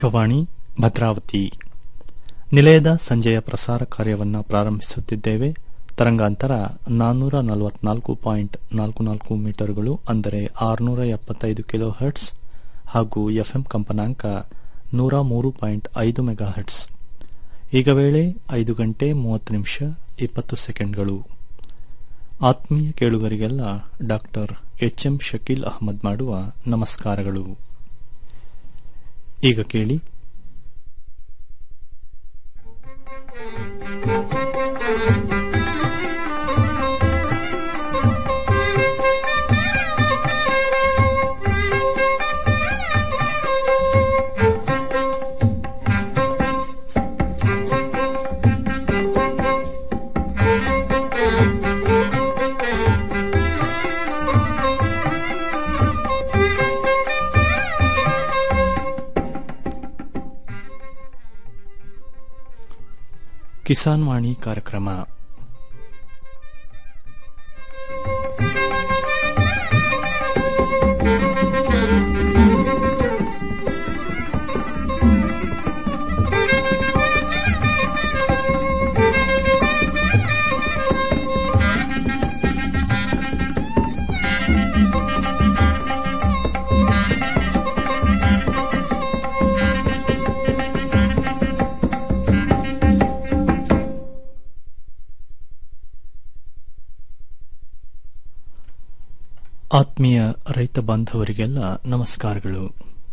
ಆಕಾಶವಾಣಿ ಭದ್ರಾವತಿ ನಿಲಯದ ಸಂಜೆಯ ಪ್ರಸಾರ ಕಾರ್ಯವನ್ನು ಪ್ರಾರಂಭಿಸುತ್ತಿದ್ದೇವೆ ತರಂಗಾಂತರ ನಾನ್ನೂರ ನಲವತ್ನಾಲ್ಕು ಪಾಯಿಂಟ್ ನಾಲ್ಕು ನಾಲ್ಕು ಮೀಟರ್ಗಳು ಅಂದರೆ ಆರುನೂರ ಎಪ್ಪತ್ತೈದು ಕಿಲೋ ಹರ್ಟ್ಸ್ ಹಾಗೂ ಎಫ್ಎಂ ಕಂಪನಾಂಕ ನೂರ ಮೂರು ಪಾಯಿಂಟ್ ಐದು ಮೆಗಾ ಹರ್ಟ್ಸ್ ಈಗ ವೇಳೆ ಐದು ಗಂಟೆ ಮೂವತ್ತು ನಿಮಿಷ ಇಪ್ಪತ್ತು ಸೆಕೆಂಡ್ಗಳು ಆತ್ಮೀಯ ಕೇಳುಗರಿಗೆಲ್ಲ doctor H M Shakeel Ahmed ಮಾಡುವ ನಮಸ್ಕಾರಗಳು ಈಗ ಕೇಳಿ ಕಿಸಾನ್ ವಾಣಿ ಕಾರ್ಯಕ್ರಮ ಆತ್ಮೀಯ ರೈತ ಬಾಂಧವರಿಗೆಲ್ಲ ನಮಸ್ಕಾರಗಳು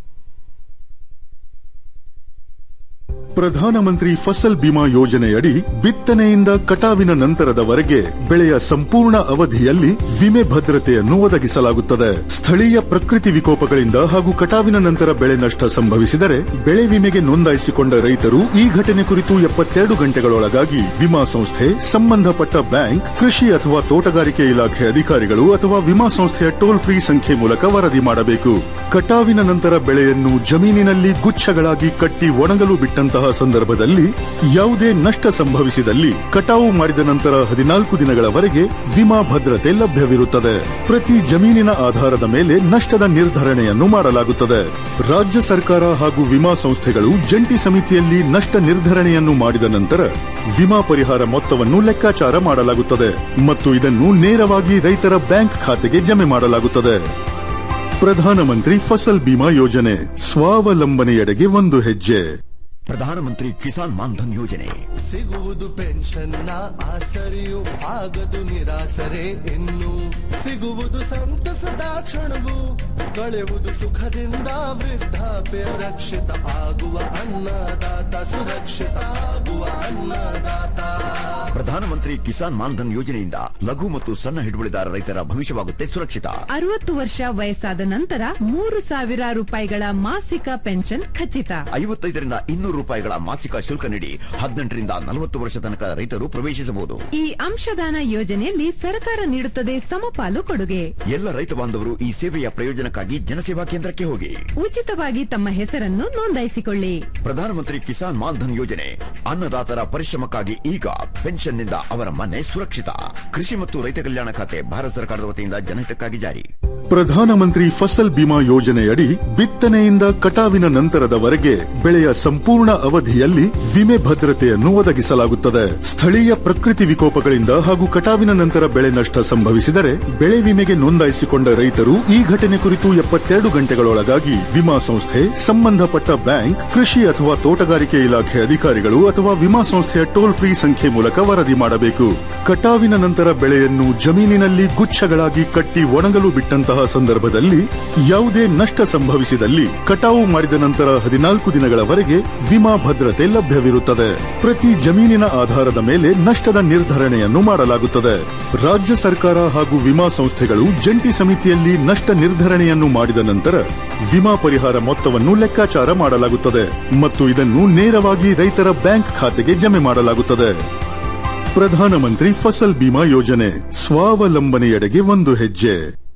ಪ್ರಧಾನಮಂತ್ರಿ ಫಸಲ್ ಬಿಮಾ ಯೋಜನೆಯಡಿ ಬಿತ್ತನೆಯಿಂದ ಕಟಾವಿನ ನಂತರದವರೆಗೆ ಬೆಳೆಯ ಸಂಪೂರ್ಣ ಅವಧಿಯಲ್ಲಿ ವಿಮೆ ಭದ್ರತೆಯನ್ನು ಒದಗಿಸಲಾಗುತ್ತದೆ ಸ್ಥಳೀಯ ಪ್ರಕೃತಿ ವಿಕೋಪಗಳಿಂದ ಹಾಗೂ ಕಟಾವಿನ ನಂತರ ಬೆಳೆ ನಷ್ಟ ಸಂಭವಿಸಿದರೆ ಬೆಳೆ ವಿಮೆಗೆ ನೋಂದಾಯಿಸಿಕೊಂಡ ರೈತರು ಈ ಘಟನೆ ಕುರಿತು ಎಪ್ಪತ್ತೆರಡು ಗಂಟೆಗಳೊಳಗಾಗಿ ವಿಮಾ ಸಂಸ್ಥೆ ಸಂಬಂಧಪಟ್ಟ ಬ್ಯಾಂಕ್ ಕೃಷಿ ಅಥವಾ ತೋಟಗಾರಿಕೆ ಇಲಾಖೆ ಅಧಿಕಾರಿಗಳು ಅಥವಾ ವಿಮಾ ಸಂಸ್ಥೆಯ ಟೋಲ್ ಫ್ರೀ ಸಂಖ್ಯೆ ಮೂಲಕ ವರದಿ ಮಾಡಬೇಕು ಕಟಾವಿನ ನಂತರ ಬೆಳೆಯನ್ನು ಜಮೀನಿನಲ್ಲಿ ಗುಚ್ಛಗಳಾಗಿ ಕಟ್ಟಿ ಒಣಗಲು ಬಿಟ್ಟಂತಹ ಸಂದರ್ಭದಲ್ಲಿ ಯಾವುದೇ ನಷ್ಟ ಸಂಭವಿಸಿದಲ್ಲಿ ಕಟಾವು ಮಾಡಿದ ನಂತರ ಹದಿನಾಲ್ಕು ದಿನಗಳವರೆಗೆ ವಿಮಾ ಭದ್ರತೆ ಲಭ್ಯವಿರುತ್ತದೆ ಪ್ರತಿ ಜಮೀನಿನ ಆಧಾರದ ಮೇಲೆ ನಷ್ಟದ ನಿರ್ಧರಣೆಯನ್ನು ಮಾಡಲಾಗುತ್ತದೆ ರಾಜ್ಯ ಸರ್ಕಾರ ಹಾಗೂ ವಿಮಾ ಸಂಸ್ಥೆಗಳು ಜಂಟಿ ಸಮಿತಿಯಲ್ಲಿ ನಷ್ಟ ನಿರ್ಧರಣೆಯನ್ನು ಮಾಡಿದ ನಂತರ ವಿಮಾ ಪರಿಹಾರ ಮೊತ್ತವನ್ನು ಲೆಕ್ಕಾಚಾರ ಮಾಡಲಾಗುತ್ತದೆ ಮತ್ತು ಇದನ್ನು ನೇರವಾಗಿ ರೈತರ ಬ್ಯಾಂಕ್ ಖಾತೆಗೆ ಜಮೆ ಮಾಡಲಾಗುತ್ತದೆ ಪ್ರಧಾನಮಂತ್ರಿ ಫಸಲ್ ಬಿಮಾ ಯೋಜನೆ ಸ್ವಾವಲಂಬನೆಯೆಡೆಗೆ ಒಂದು ಹೆಜ್ಜೆ ಪ್ರಧಾನಮಂತ್ರಿ ಕಿಸಾನ್ ಮಾನ್ಧನ್ ಯೋಜನೆ ಸಿಗುವುದು ಪೆನ್ಷನ್ನ ಆಸರೆಯು ಆಗದು ನಿರಾಸರೆ ಇನ್ನು ಸಿಗುವುದು ಸಂತಸದ ಕ್ಷಣವು ಕಳೆಯುವುದು ಸುಖದಿಂದ ವೃದ್ಧಾಪ್ಯ ರಕ್ಷಿತ ಆಗುವ ಅನ್ನದಾತ ಸುರಕ್ಷಿತ ಆಗುವ ಅನ್ನದಾತ ಪ್ರಧಾನಮಂತ್ರಿ ಕಿಸಾನ್ ಮಾನ್ಧನ್ ಯೋಜನೆಯಿಂದ ಲಘು ಮತ್ತು ಸಣ್ಣ ಹಿಡುವಳಿದಾರ ರೈತರ ಭವಿಷ್ಯವಾಗುತ್ತೆ ಸುರಕ್ಷಿತ ಅರವತ್ತು ವರ್ಷ ವಯಸ್ಸಾದ ನಂತರ ಮೂರು ಸಾವಿರ ರೂಪಾಯಿಗಳ ಮಾಸಿಕ ಪೆನ್ಷನ್ ಖಚಿತ ಐವತ್ತೈದರಿಂದ ಇನ್ನೂರು ರೂಪಾಯಿಗಳ ಮಾಸಿಕ ಶುಲ್ಕ ನೀಡಿ ಹದಿನೆಂಟರಿಂದ ನಲವತ್ತು ವರ್ಷ ತನಕ ರೈತರು ಪ್ರವೇಶಿಸಬಹುದು ಈ ಅಂಶದಾನ ಯೋಜನೆಯಲ್ಲಿ ಸರ್ಕಾರ ನೀಡುತ್ತದೆ ಸಮಪಾಲು ಕೊಡುಗೆ ಎಲ್ಲ ರೈತ ಬಾಂಧವರು ಈ ಸೇವೆಯ ಪ್ರಯೋಜನಕ್ಕಾಗಿ ಜನಸೇವಾ ಕೇಂದ್ರಕ್ಕೆ ಹೋಗಿ ಉಚಿತವಾಗಿ ತಮ್ಮ ಹೆಸರನ್ನು ನೋಂದಾಯಿಸಿಕೊಳ್ಳಿ ಪ್ರಧಾನಮಂತ್ರಿ ಕಿಸಾನ್ ಮಾನ್ಧನ್ ಯೋಜನೆ ಅನ್ನದಾತರ ಪರಿಶ್ರಮಕ್ಕಾಗಿ ಈಗ ಪೆನ್ಷನ್ನಿಂದ ಅವರ ಮನೆ ಸುರಕ್ಷಿತ ಕೃಷಿ ಮತ್ತು ರೈತ ಕಲ್ಯಾಣ ಖಾತೆ ಭಾರತ ಸರ್ಕಾರದ ವತಿಯಿಂದ ಜನಹಿತಕ್ಕಾಗಿ ಜಾರಿ ಪ್ರಧಾನಮಂತ್ರಿ ಫಸಲ್ ಬಿಮಾ ಯೋಜನೆಯಡಿ ಬಿತ್ತನೆಯಿಂದ ಕಟಾವಿನ ನಂತರದವರೆಗೆ ಬೆಳೆಯ ಸಂಪೂರ್ಣ ಅವಧಿಯಲ್ಲಿ ವಿಮೆ ಭದ್ರತೆಯನ್ನು ಒದಗಿಸಲಾಗುತ್ತದೆ ಸ್ಥಳೀಯ ಪ್ರಕೃತಿ ವಿಕೋಪಗಳಿಂದ ಹಾಗೂ ಕಟಾವಿನ ನಂತರ ಬೆಳೆ ನಷ್ಟ ಸಂಭವಿಸಿದರೆ ಬೆಳೆ ವಿಮೆಗೆ ನೋಂದಾಯಿಸಿಕೊಂಡ ರೈತರು ಈ ಘಟನೆ ಕುರಿತು ಎಪ್ಪತ್ತೆರಡು ಗಂಟೆಗಳೊಳಗಾಗಿ ವಿಮಾ ಸಂಸ್ಥೆ ಸಂಬಂಧಪಟ್ಟ ಬ್ಯಾಂಕ್ ಕೃಷಿ ಅಥವಾ ತೋಟಗಾರಿಕೆ ಇಲಾಖೆ ಅಧಿಕಾರಿಗಳು ಅಥವಾ ವಿಮಾ ಸಂಸ್ಥೆಯ ಟೋಲ್ ಫ್ರೀ ಸಂಖ್ಯೆ ಮೂಲಕ ವರದಿ ಮಾಡಬೇಕು ಕಟಾವಿನ ನಂತರ ಬೆಳೆಯನ್ನು ಜಮೀನಿನಲ್ಲಿ ಗುಚ್ಛಗಳಾಗಿ ಕಟ್ಟಿ ಒಣಗಲು ಬಿಟ್ಟಂತಹ ಸಂದರ್ಭದಲ್ಲಿ ಯಾವುದೇ ನಷ್ಟ ಸಂಭವಿಸಿದಲ್ಲಿ ಕಟಾವು ಮಾಡಿದ ನಂತರ ಹದಿನಾಲ್ಕು ದಿನಗಳವರೆಗೆ ವಿಮಾ ಭದ್ರತೆ ಲಭ್ಯವಿರುತ್ತದೆ ಪ್ರತಿ ಜಮೀನಿನ ಆಧಾರದ ಮೇಲೆ ನಷ್ಟದ ನಿರ್ಧರಣೆಯನ್ನು ಮಾಡಲಾಗುತ್ತದೆ ರಾಜ್ಯ ಸರ್ಕಾರ ಹಾಗೂ ವಿಮಾ ಸಂಸ್ಥೆಗಳು ಜಂಟಿ ಸಮಿತಿಯಲ್ಲಿ ನಷ್ಟ ನಿರ್ಧರಣೆಯನ್ನು ಮಾಡಿದ ನಂತರ ವಿಮಾ ಪರಿಹಾರ ಮೊತ್ತವನ್ನು ಲೆಕ್ಕಾಚಾರ ಮಾಡಲಾಗುತ್ತದೆ ಮತ್ತು ಇದನ್ನು ನೇರವಾಗಿ ರೈತರ ಬ್ಯಾಂಕ್ ಖಾತೆಗೆ ಜಮೆ ಮಾಡಲಾಗುತ್ತದೆ ಪ್ರಧಾನಮಂತ್ರಿ ಫಸಲ್ ಬಿಮಾ ಯೋಜನೆ ಸ್ವಾವಲಂಬನೆಯೆಡೆಗೆ ಒಂದು ಹೆಜ್ಜೆ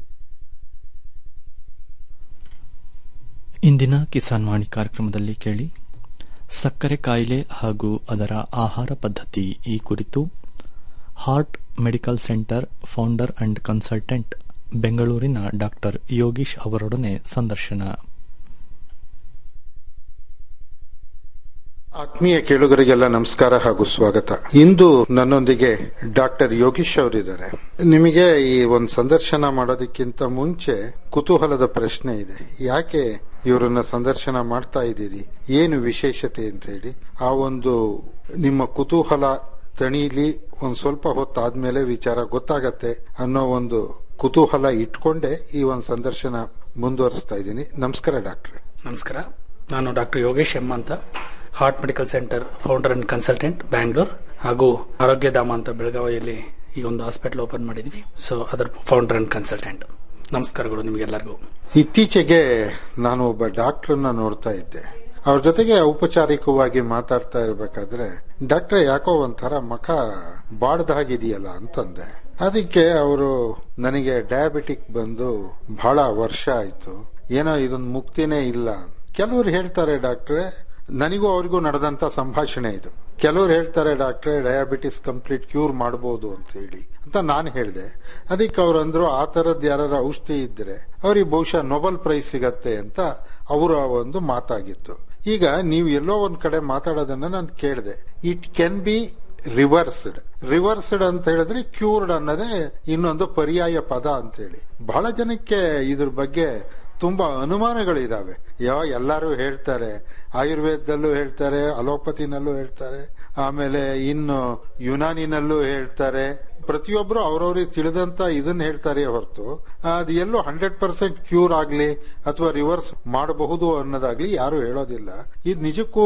ಇಂದಿನ ಕಿಸಾನ್ ವಾಣಿ ಕಾರ್ಯಕ್ರಮದಲ್ಲಿ ಕೇಳಿ ಸಕ್ಕರೆ ಕಾಯಿಲೆ ಹಾಗೂ ಅದರ ಆಹಾರ ಪದ್ಧತಿ ಈ ಕುರಿತು heart medical centre founder and consultant ಬೆಂಗಳೂರಿನ ಡಾಕ್ಟರ್ ಯೋಗೀಶ್ ಅವರೊಡನೆ ಸಂದರ್ಶನ ಆತ್ಮೀಯ ಕೇಳುಗರಿಗೆಲ್ಲ ನಮಸ್ಕಾರ ಹಾಗೂ ಸ್ವಾಗತ ಇಂದು ನನ್ನೊಂದಿಗೆ ಡಾಕ್ಟರ್ ಯೋಗೀಶ್ ಅವರಿದ್ದಾರೆ ನಿಮಗೆ ಈ ಒಂದು ಸಂದರ್ಶನ ಮಾಡೋದಕ್ಕಿಂತ ಮುಂಚೆ ಕುತೂಹಲದ ಪ್ರಶ್ನೆ ಇದೆ ಯಾಕೆ ಇವರನ್ನ ಸಂದರ್ಶನ ಮಾಡ್ತಾ ಇದ್ದೀರಿ ಏನು ವಿಶೇಷತೆ ಅಂತ ಹೇಳಿ ಆ ಒಂದು ನಿಮ್ಮ ಕುತೂಹಲ ತಣೀಲಿ ಒಂದ್ ಸ್ವಲ್ಪ ಹೊತ್ತಾದ್ಮೇಲೆ ವಿಚಾರ ಗೊತ್ತಾಗತ್ತೆ ಅನ್ನೋ ಒಂದು ಕುತೂಹಲ ಇಟ್ಕೊಂಡೆ ಈ ಒಂದು ಸಂದರ್ಶನ ಮುಂದುವರಿಸ್ತಾ ಇದ್ದೀನಿ ನಮಸ್ಕಾರ ಡಾಕ್ಟ್ರೆ ನಮಸ್ಕಾರ ನಾನು ಡಾಕ್ಟರ್ ಯೋಗೇಶ್ ಎಂ ಅಂತ heart medical centre founder and consultant Bangalore ಹಾಗೂ ಆರೋಗ್ಯಧಾಮ ಅಂತ ಬೆಳಗಾವಿಯಲ್ಲಿ ಈ ಒಂದು ಹಾಸ್ಪಿಟಲ್ ಓಪನ್ ಮಾಡಿದ್ವಿ ಸೊ ಅದರ ಫೌಂಡರ್ ಅಂಡ್ ಕನ್ಸಲ್ಟೆಂಟ್ ನಮಸ್ಕಾರಗಳು ನಿಮಗೆಲ್ಲರಿಗೂ ಇತ್ತೀಚೆಗೆ ನಾನು ಒಬ್ಬ ಡಾಕ್ಟರ್ನ ನೋಡ್ತಾ ಇದ್ದೆ ಅವ್ರ ಜೊತೆಗೆ ಔಪಚಾರಿಕವಾಗಿ ಮಾತಾಡ್ತಾ ಇರ್ಬೇಕಾದ್ರೆ ಡಾಕ್ಟರ್ ಯಾಕೋ ಒಂಥರ ಮಖ ಬಾಡ್ದಾಗಿದೆಯಲ್ಲ ಅಂತಂದೆ ಅದಕ್ಕೆ ಅವರು ನನಗೆ ಡಯಾಬಿಟಿಕ್ ಬಂದು ಬಹಳ ವರ್ಷ ಆಯ್ತು ಏನೋ ಇದೊಂದು ಮುಕ್ತಿನೇ ಇಲ್ಲ ಕೆಲವರು ಹೇಳ್ತಾರೆ ಡಾಕ್ಟ್ರೆ ನನಗೂ ಅವ್ರಿಗೂ ನಡೆದಂತ ಸಂಭಾಷಣೆ ಇದು ಕೆಲವರು ಹೇಳ್ತಾರೆ ಡಾಕ್ಟ್ರೆ ಡಯಾಬಿಟಿಸ್ ಕಂಪ್ಲೀಟ್ ಕ್ಯೂರ್ ಮಾಡಬಹುದು ಅಂತ ಹೇಳಿ ಅಂತ ನಾನು ಹೇಳಿದೆ ಅದಕ್ಕೆ ಅವ್ರಂದ್ರು ಆ ತರದ್ ಯಾರ ಔಷಧಿ ಇದ್ರೆ ಅವ್ರಿಗೆ ಬಹುಶಃ ನೊಬೆಲ್ ಪ್ರೈಸ್ ಸಿಗತ್ತೆ ಅಂತ ಅವರ ಒಂದು ಮಾತಾಗಿತ್ತು ಈಗ ನೀವು ಎಲ್ಲೋ ಒಂದ್ ಕಡೆ ಮಾತಾಡೋದನ್ನ ನಾನು ಕೇಳಿದೆ it can be reversed reversed ಅಂತ ಹೇಳಿದ್ರೆ ಕ್ಯೂರ್ಡ್ ಅನ್ನೋದೇ ಇನ್ನೊಂದು ಪರ್ಯಾಯ ಪದ ಅಂತ ಹೇಳಿ ಬಹಳ ಜನಕ್ಕೆ ಇದ್ರ ಬಗ್ಗೆ ತುಂಬಾ ಅನುಮಾನಗಳಿದಾವೆ ಯಾವ ಎಲ್ಲರೂ ಹೇಳ್ತಾರೆ ಆಯುರ್ವೇದದಲ್ಲೂ ಹೇಳ್ತಾರೆ ಅಲೋಪತಿನಲ್ಲೂ ಹೇಳ್ತಾರೆ ಆಮೇಲೆ ಇನ್ನು ಯುನಾನಿನಲ್ಲೂ ಹೇಳ್ತಾರೆ ಪ್ರತಿಯೊಬ್ರು ಅವ್ರವ್ರಿಗೆ ತಿಳಿದಂತ ಇದನ್ನ ಹೇಳ್ತಾರೆ ಹೊರತು ಅದು ಎಲ್ಲೋ ಹಂಡ್ರೆಡ್ ಪರ್ಸೆಂಟ್ ಕ್ಯೂರ್ ಆಗ್ಲಿ ಅಥವಾ ರಿವರ್ಸ್ ಮಾಡಬಹುದು ಅನ್ನೋದಾಗ್ಲಿ ಯಾರು ಹೇಳೋದಿಲ್ಲ ಇದು ನಿಜಕ್ಕೂ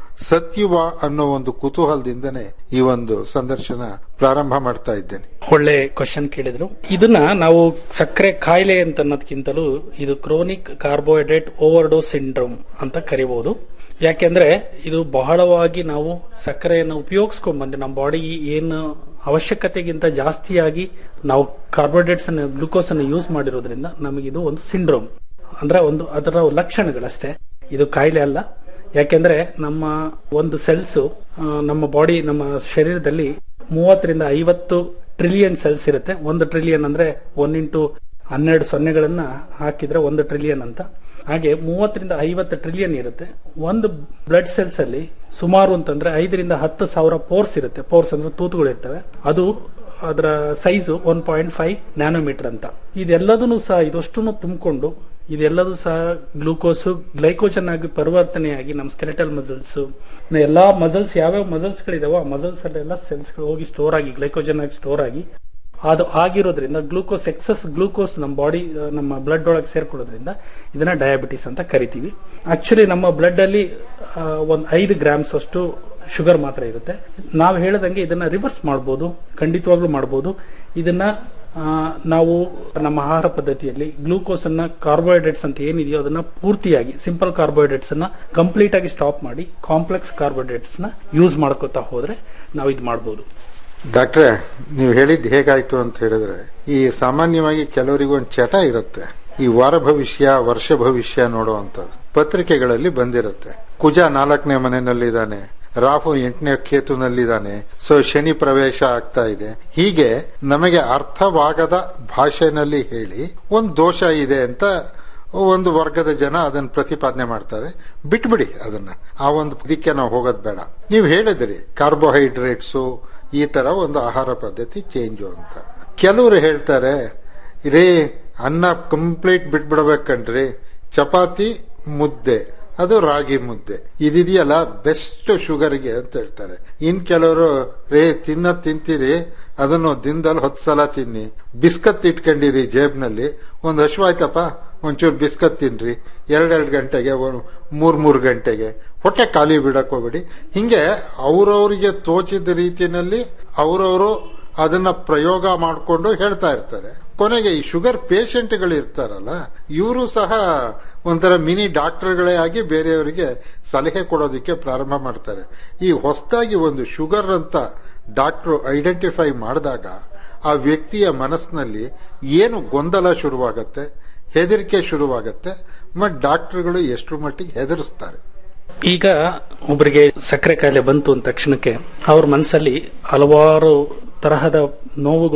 ಸತ್ಯವ ಅನ್ನೋ ಒಂದು ಕುತೂಹಲದಿಂದನೇ ಈ ಒಂದು ಸಂದರ್ಶನ ಪ್ರಾರಂಭ ಮಾಡ್ತಾ ಇದ್ದೇನೆ ಒಳ್ಳೆ ಕ್ವಶನ್ ಕೇಳಿದ್ರು ಇದನ್ನ ನಾವು ಸಕ್ಕರೆ ಕಾಯಿಲೆ ಅಂತ ಅನ್ನೋದಕ್ಕಿಂತಲೂ ಇದು ಕ್ರೋನಿಕ್ ಕಾರ್ಬೋಹೈಡ್ರೇಟ್ ಓವರ್ಡೋಸ್ ಸಿಂಡ್ರೋಮ್ ಅಂತ ಕರಿಬಹುದು ಯಾಕೆಂದ್ರೆ ಇದು ಬಹಳವಾಗಿ ನಾವು ಸಕ್ಕರೆಯನ್ನು ಉಪಯೋಗಿಸ್ಕೊಂಡ್ ಬಂದು ನಮ್ಮ ಬಾಡಿ ಏನು ಅವಶ್ಯಕತೆಗಿಂತ ಜಾಸ್ತಿಯಾಗಿ ನಾವು ಕಾರ್ಬೋಹೈಡ್ರೇಟ್ಸ್ ಅನ್ನು ಗ್ಲುಕೋಸ್ ಅನ್ನು ಯೂಸ್ ಮಾಡಿರೋದ್ರಿಂದ ನಮಗಿದು ಒಂದು ಸಿಂಡ್ರೋಮ್ ಅಂದ್ರೆ ಒಂದು ಅದರ ಲಕ್ಷಣಗಳಷ್ಟೇ ಇದು ಕಾಯಿಲೆ ಅಲ್ಲ ಯಾಕೆಂದ್ರೆ ನಮ್ಮ ಒಂದು ಸೆಲ್ಸ್ ನಮ್ಮ ಬಾಡಿ ನಮ್ಮ ಶರೀರದಲ್ಲಿ ಮೂವತ್ತರಿಂದ ಐವತ್ತು ಟ್ರಿಲಿಯನ್ ಸೆಲ್ಸ್ ಇರುತ್ತೆ ಒಂದು ಟ್ರಿಲಿಯನ್ ಅಂದ್ರೆ ಒನ್ ಇಂಟು ಹನ್ನೆರಡು ಸೊನ್ನೆಗಳನ್ನ ಹಾಕಿದ್ರೆ ಒಂದು ಟ್ರಿಲಿಯನ್ ಅಂತ ಹಾಗೆ ಮೂವತ್ತರಿಂದ ಐವತ್ತು ಟ್ರಿಲಿಯನ್ ಇರುತ್ತೆ ಒಂದು ಬ್ಲಡ್ ಸೆಲ್ಸ್ ಅಲ್ಲಿ ಸುಮಾರು ಅಂತಂದ್ರೆ ಐದರಿಂದ ಹತ್ತು ಸಾವಿರ ಪೋರ್ಸ್ ಇರುತ್ತೆ ಪೋರ್ಸ್ ಅಂದ್ರೆ ತೂತುಗಳು ಇರ್ತವೆ ಅದು ಅದರ size one point five nanometre ಅಂತ ಇದೆಲ್ಲದನ್ನು ಸಹ ಇದಷ್ಟು ತುಂಬಿಕೊಂಡು ಇದೆಲ್ಲದೂ ಸಹ ಗ್ಲೂಕೋಸ್ ಗ್ಲೈಕೋಜನ್ ಆಗಿ ಪರಿವರ್ತನೆಯಾಗಿ ನಮ್ಮ ಸ್ಕೆಲೆಟಲ್ ಮಸಲ್ಸ್ ಎಲ್ಲಾ ಮಸಲ್ಸ್ ಯಾವ್ಯಾವ ಮಸಲ್ಸ್ ಗಳಿದಾವೋ ಆ ಮಸಲ್ಸ್ ಅಲ್ಲೆಲ್ಲ ಸೆಲ್ಸ್ ಹೋಗಿ ಸ್ಟೋರ್ ಆಗಿ ಗ್ಲೈಕೋಜನ್ ಆಗಿ ಸ್ಟೋರ್ ಆಗಿ ಅದು ಆಗಿರೋದ್ರಿಂದ ಗ್ಲೂಕೋಸ್ ಎಕ್ಸಸ್ ಗ್ಲೂಕೋಸ್ ನಮ್ಮ ಬಾಡಿ ನಮ್ಮ ಬ್ಲಡ್ ಒಳಗೆ ಸೇರ್ಕೊಳ್ಳೋದ್ರಿಂದ ಇದನ್ನ ಡಯಾಬಿಟಿಸ್ ಅಂತ ಕರಿತೀವಿ ಆಕ್ಚುಲಿ ನಮ್ಮ ಬ್ಲಡ್ ಅಲ್ಲಿ ಒಂದು ಐದು ಗ್ರಾಮ್ಸ್ ಅಷ್ಟು ಶುಗರ್ ಮಾತ್ರ ಇರುತ್ತೆ ನಾವು ಹೇಳದಂಗೆ ಇದನ್ನ ರಿವರ್ಸ್ ಮಾಡಬಹುದು ಖಂಡಿತವಾಗ್ಲೂ ಮಾಡಬಹುದು ಇದನ್ನ ನಾವು ನಮ್ಮ ಆಹಾರ ಪದ್ಧತಿಯಲ್ಲಿ ಗ್ಲೂಕೋಸ್ ಅನ್ನ ಕಾರ್ಬೋಹೈಡ್ರೇಟ್ಸ್ ಅಂತ ಏನಿದೆಯೋ ಅದನ್ನ ಪೂರ್ತಿಯಾಗಿ ಸಿಂಪಲ್ ಕಾರ್ಬೋಹೈಡ್ರೇಟ್ಸ್ ಅನ್ನ ಕಂಪ್ಲೀಟ್ ಆಗಿ ಸ್ಟಾಪ್ ಮಾಡಿ ಕಾಂಪ್ಲೆಕ್ಸ್ ಕಾರ್ಬೋಹೈಡ್ರೇಟ್ಸ್ ನ ಯೂಸ್ ಮಾಡ್ಕೋತಾ ಹೋದ್ರೆ ನಾವು ಇದು ಮಾಡಬಹುದು ಡಾಕ್ಟ್ರೆ ನೀವು ಹೇಳಿದ್ದು ಹೇಗಾಯ್ತು ಅಂತ ಹೇಳಿದ್ರೆ ಈ ಸಾಮಾನ್ಯವಾಗಿ ಕೆಲವರಿಗೆ ಒಂದು ಚಟ ಇರುತ್ತೆ ಈ ವಾರ ಭವಿಷ್ಯ ವರ್ಷ ಭವಿಷ್ಯ ನೋಡುವಂಥದ್ದು ಪತ್ರಿಕೆಗಳಲ್ಲಿ ಬಂದಿರುತ್ತೆ ಕುಜ ನಾಲ್ಕನೇ ಮನೆಯಲ್ಲಿದ್ದಾನೆ ರಾಹು ಎಂಟನೇ ಕೇತುನಲ್ಲಿದ್ದಾನೆ ಸೊ ಶನಿ ಪ್ರವೇಶ ಆಗ್ತಾ ಇದೆ ಹೀಗೆ ನಮಗೆ ಅರ್ಥವಾಗದ ಭಾಷೆನಲ್ಲಿ ಹೇಳಿ ಒಂದು ದೋಷ ಇದೆ ಅಂತ ಒಂದು ವರ್ಗದ ಜನ ಅದನ್ನ ಪ್ರತಿಪಾದನೆ ಮಾಡ್ತಾರೆ ಬಿಟ್ಬಿಡಿ ಅದನ್ನ ಆ ಒಂದು ಇದಕ್ಕೆ ನಾವು ಹೋಗೋದ್ ಬೇಡ ನೀವು ಹೇಳಿದ್ರಿ ಕಾರ್ಬೋಹೈಡ್ರೇಟ್ಸು ಈ ತರ ಒಂದು ಆಹಾರ ಪದ್ಧತಿ ಚೇಂಜು ಅಂತ ಕೆಲವರು ಹೇಳ್ತಾರೆ ರೇ ಅನ್ನ ಕಂಪ್ಲೀಟ್ ಬಿಟ್ಬಿಡ್ಬೇಕನ್ರಿ ಚಪಾತಿ ಮುದ್ದೆ ಅದು ರಾಗಿ ಮುದ್ದೆ ಇದಿದೆಯಲ್ಲ ಬೆಸ್ಟ್ ಶುಗರ್ಗೆ ಅಂತ ಹೇಳ್ತಾರೆ ಇನ್ ಕೆಲವರು ರೇ ತಿನ್ನ ತಿಂತೀರಿ ಅದನ್ನು ದಿನದಲ್ಲಿ ಹತ್ತು ಸಲ ತಿನ್ನಿ ಬಿಸ್ಕತ್ ಇಟ್ಕೊಂಡಿರಿ ಜೇಬ್ನಲ್ಲಿ ಒಂದ್ ಹಶ್ವಾಯ್ತಪ್ಪ ಒಂಚೂರು ಬಿಸ್ಕತ್ ತಿನ್ರಿ ಎರಡೆರಡು ಗಂಟೆಗೆ ಮೂರ್ ಮೂರ್ ಗಂಟೆಗೆ ಹೊಟ್ಟೆ ಖಾಲಿ ಬಿಡಕ್ ಹೋಗ್ಬೇಡಿ ಹಿಂಗೆ ಅವ್ರವ್ರಿಗೆ ತೋಚಿದ ರೀತಿನಲ್ಲಿ ಅವರವರು ಅದನ್ನ ಪ್ರಯೋಗ ಮಾಡಿಕೊಂಡು ಹೇಳ್ತಾ ಇರ್ತಾರೆ ಕೊನೆಗೆ ಈ ಶುಗರ್ ಪೇಷಂಟ್ಗಳು ಇರ್ತಾರಲ್ಲ ಇವರು ಸಹ ಒಂಥರ ಮಿನಿ ಡಾಕ್ಟರ್ಗಳೇ ಆಗಿ ಬೇರೆಯವರಿಗೆ ಸಲಹೆ ಕೊಡೋದಕ್ಕೆ ಪ್ರಾರಂಭ ಮಾಡ್ತಾರೆ ಈ ಹೊಸದಾಗಿ ಒಂದು ಶುಗರ್ ಅಂತ ಡಾಕ್ಟರ್ ಐಡೆಂಟಿಫೈ ಮಾಡಿದಾಗ ಆ ವ್ಯಕ್ತಿಯ ಮನಸ್ಸಿನಲ್ಲಿ ಏನು ಗೊಂದಲ ಶುರುವಾಗತ್ತೆ ಹೆದರಿಕೆ ಶುರುವಾಗತ್ತೆ ಮತ್ತು ಡಾಕ್ಟರ್ಗಳು ಎಷ್ಟು ಮಟ್ಟಿಗೆ ಹೆದರಿಸ್ತಾರೆ ಈಗ ಒಬ್ಬರಿಗೆ ಸಕ್ಕರೆ ಕಾಯಿಲೆ ಬಂತು ಅಂದ ತಕ್ಷಣಕ್ಕೆ ಅವ್ರ ಮನಸ್ಸಲ್ಲಿ ಹಲವಾರು ತರಹದ ನೋವುಗಳು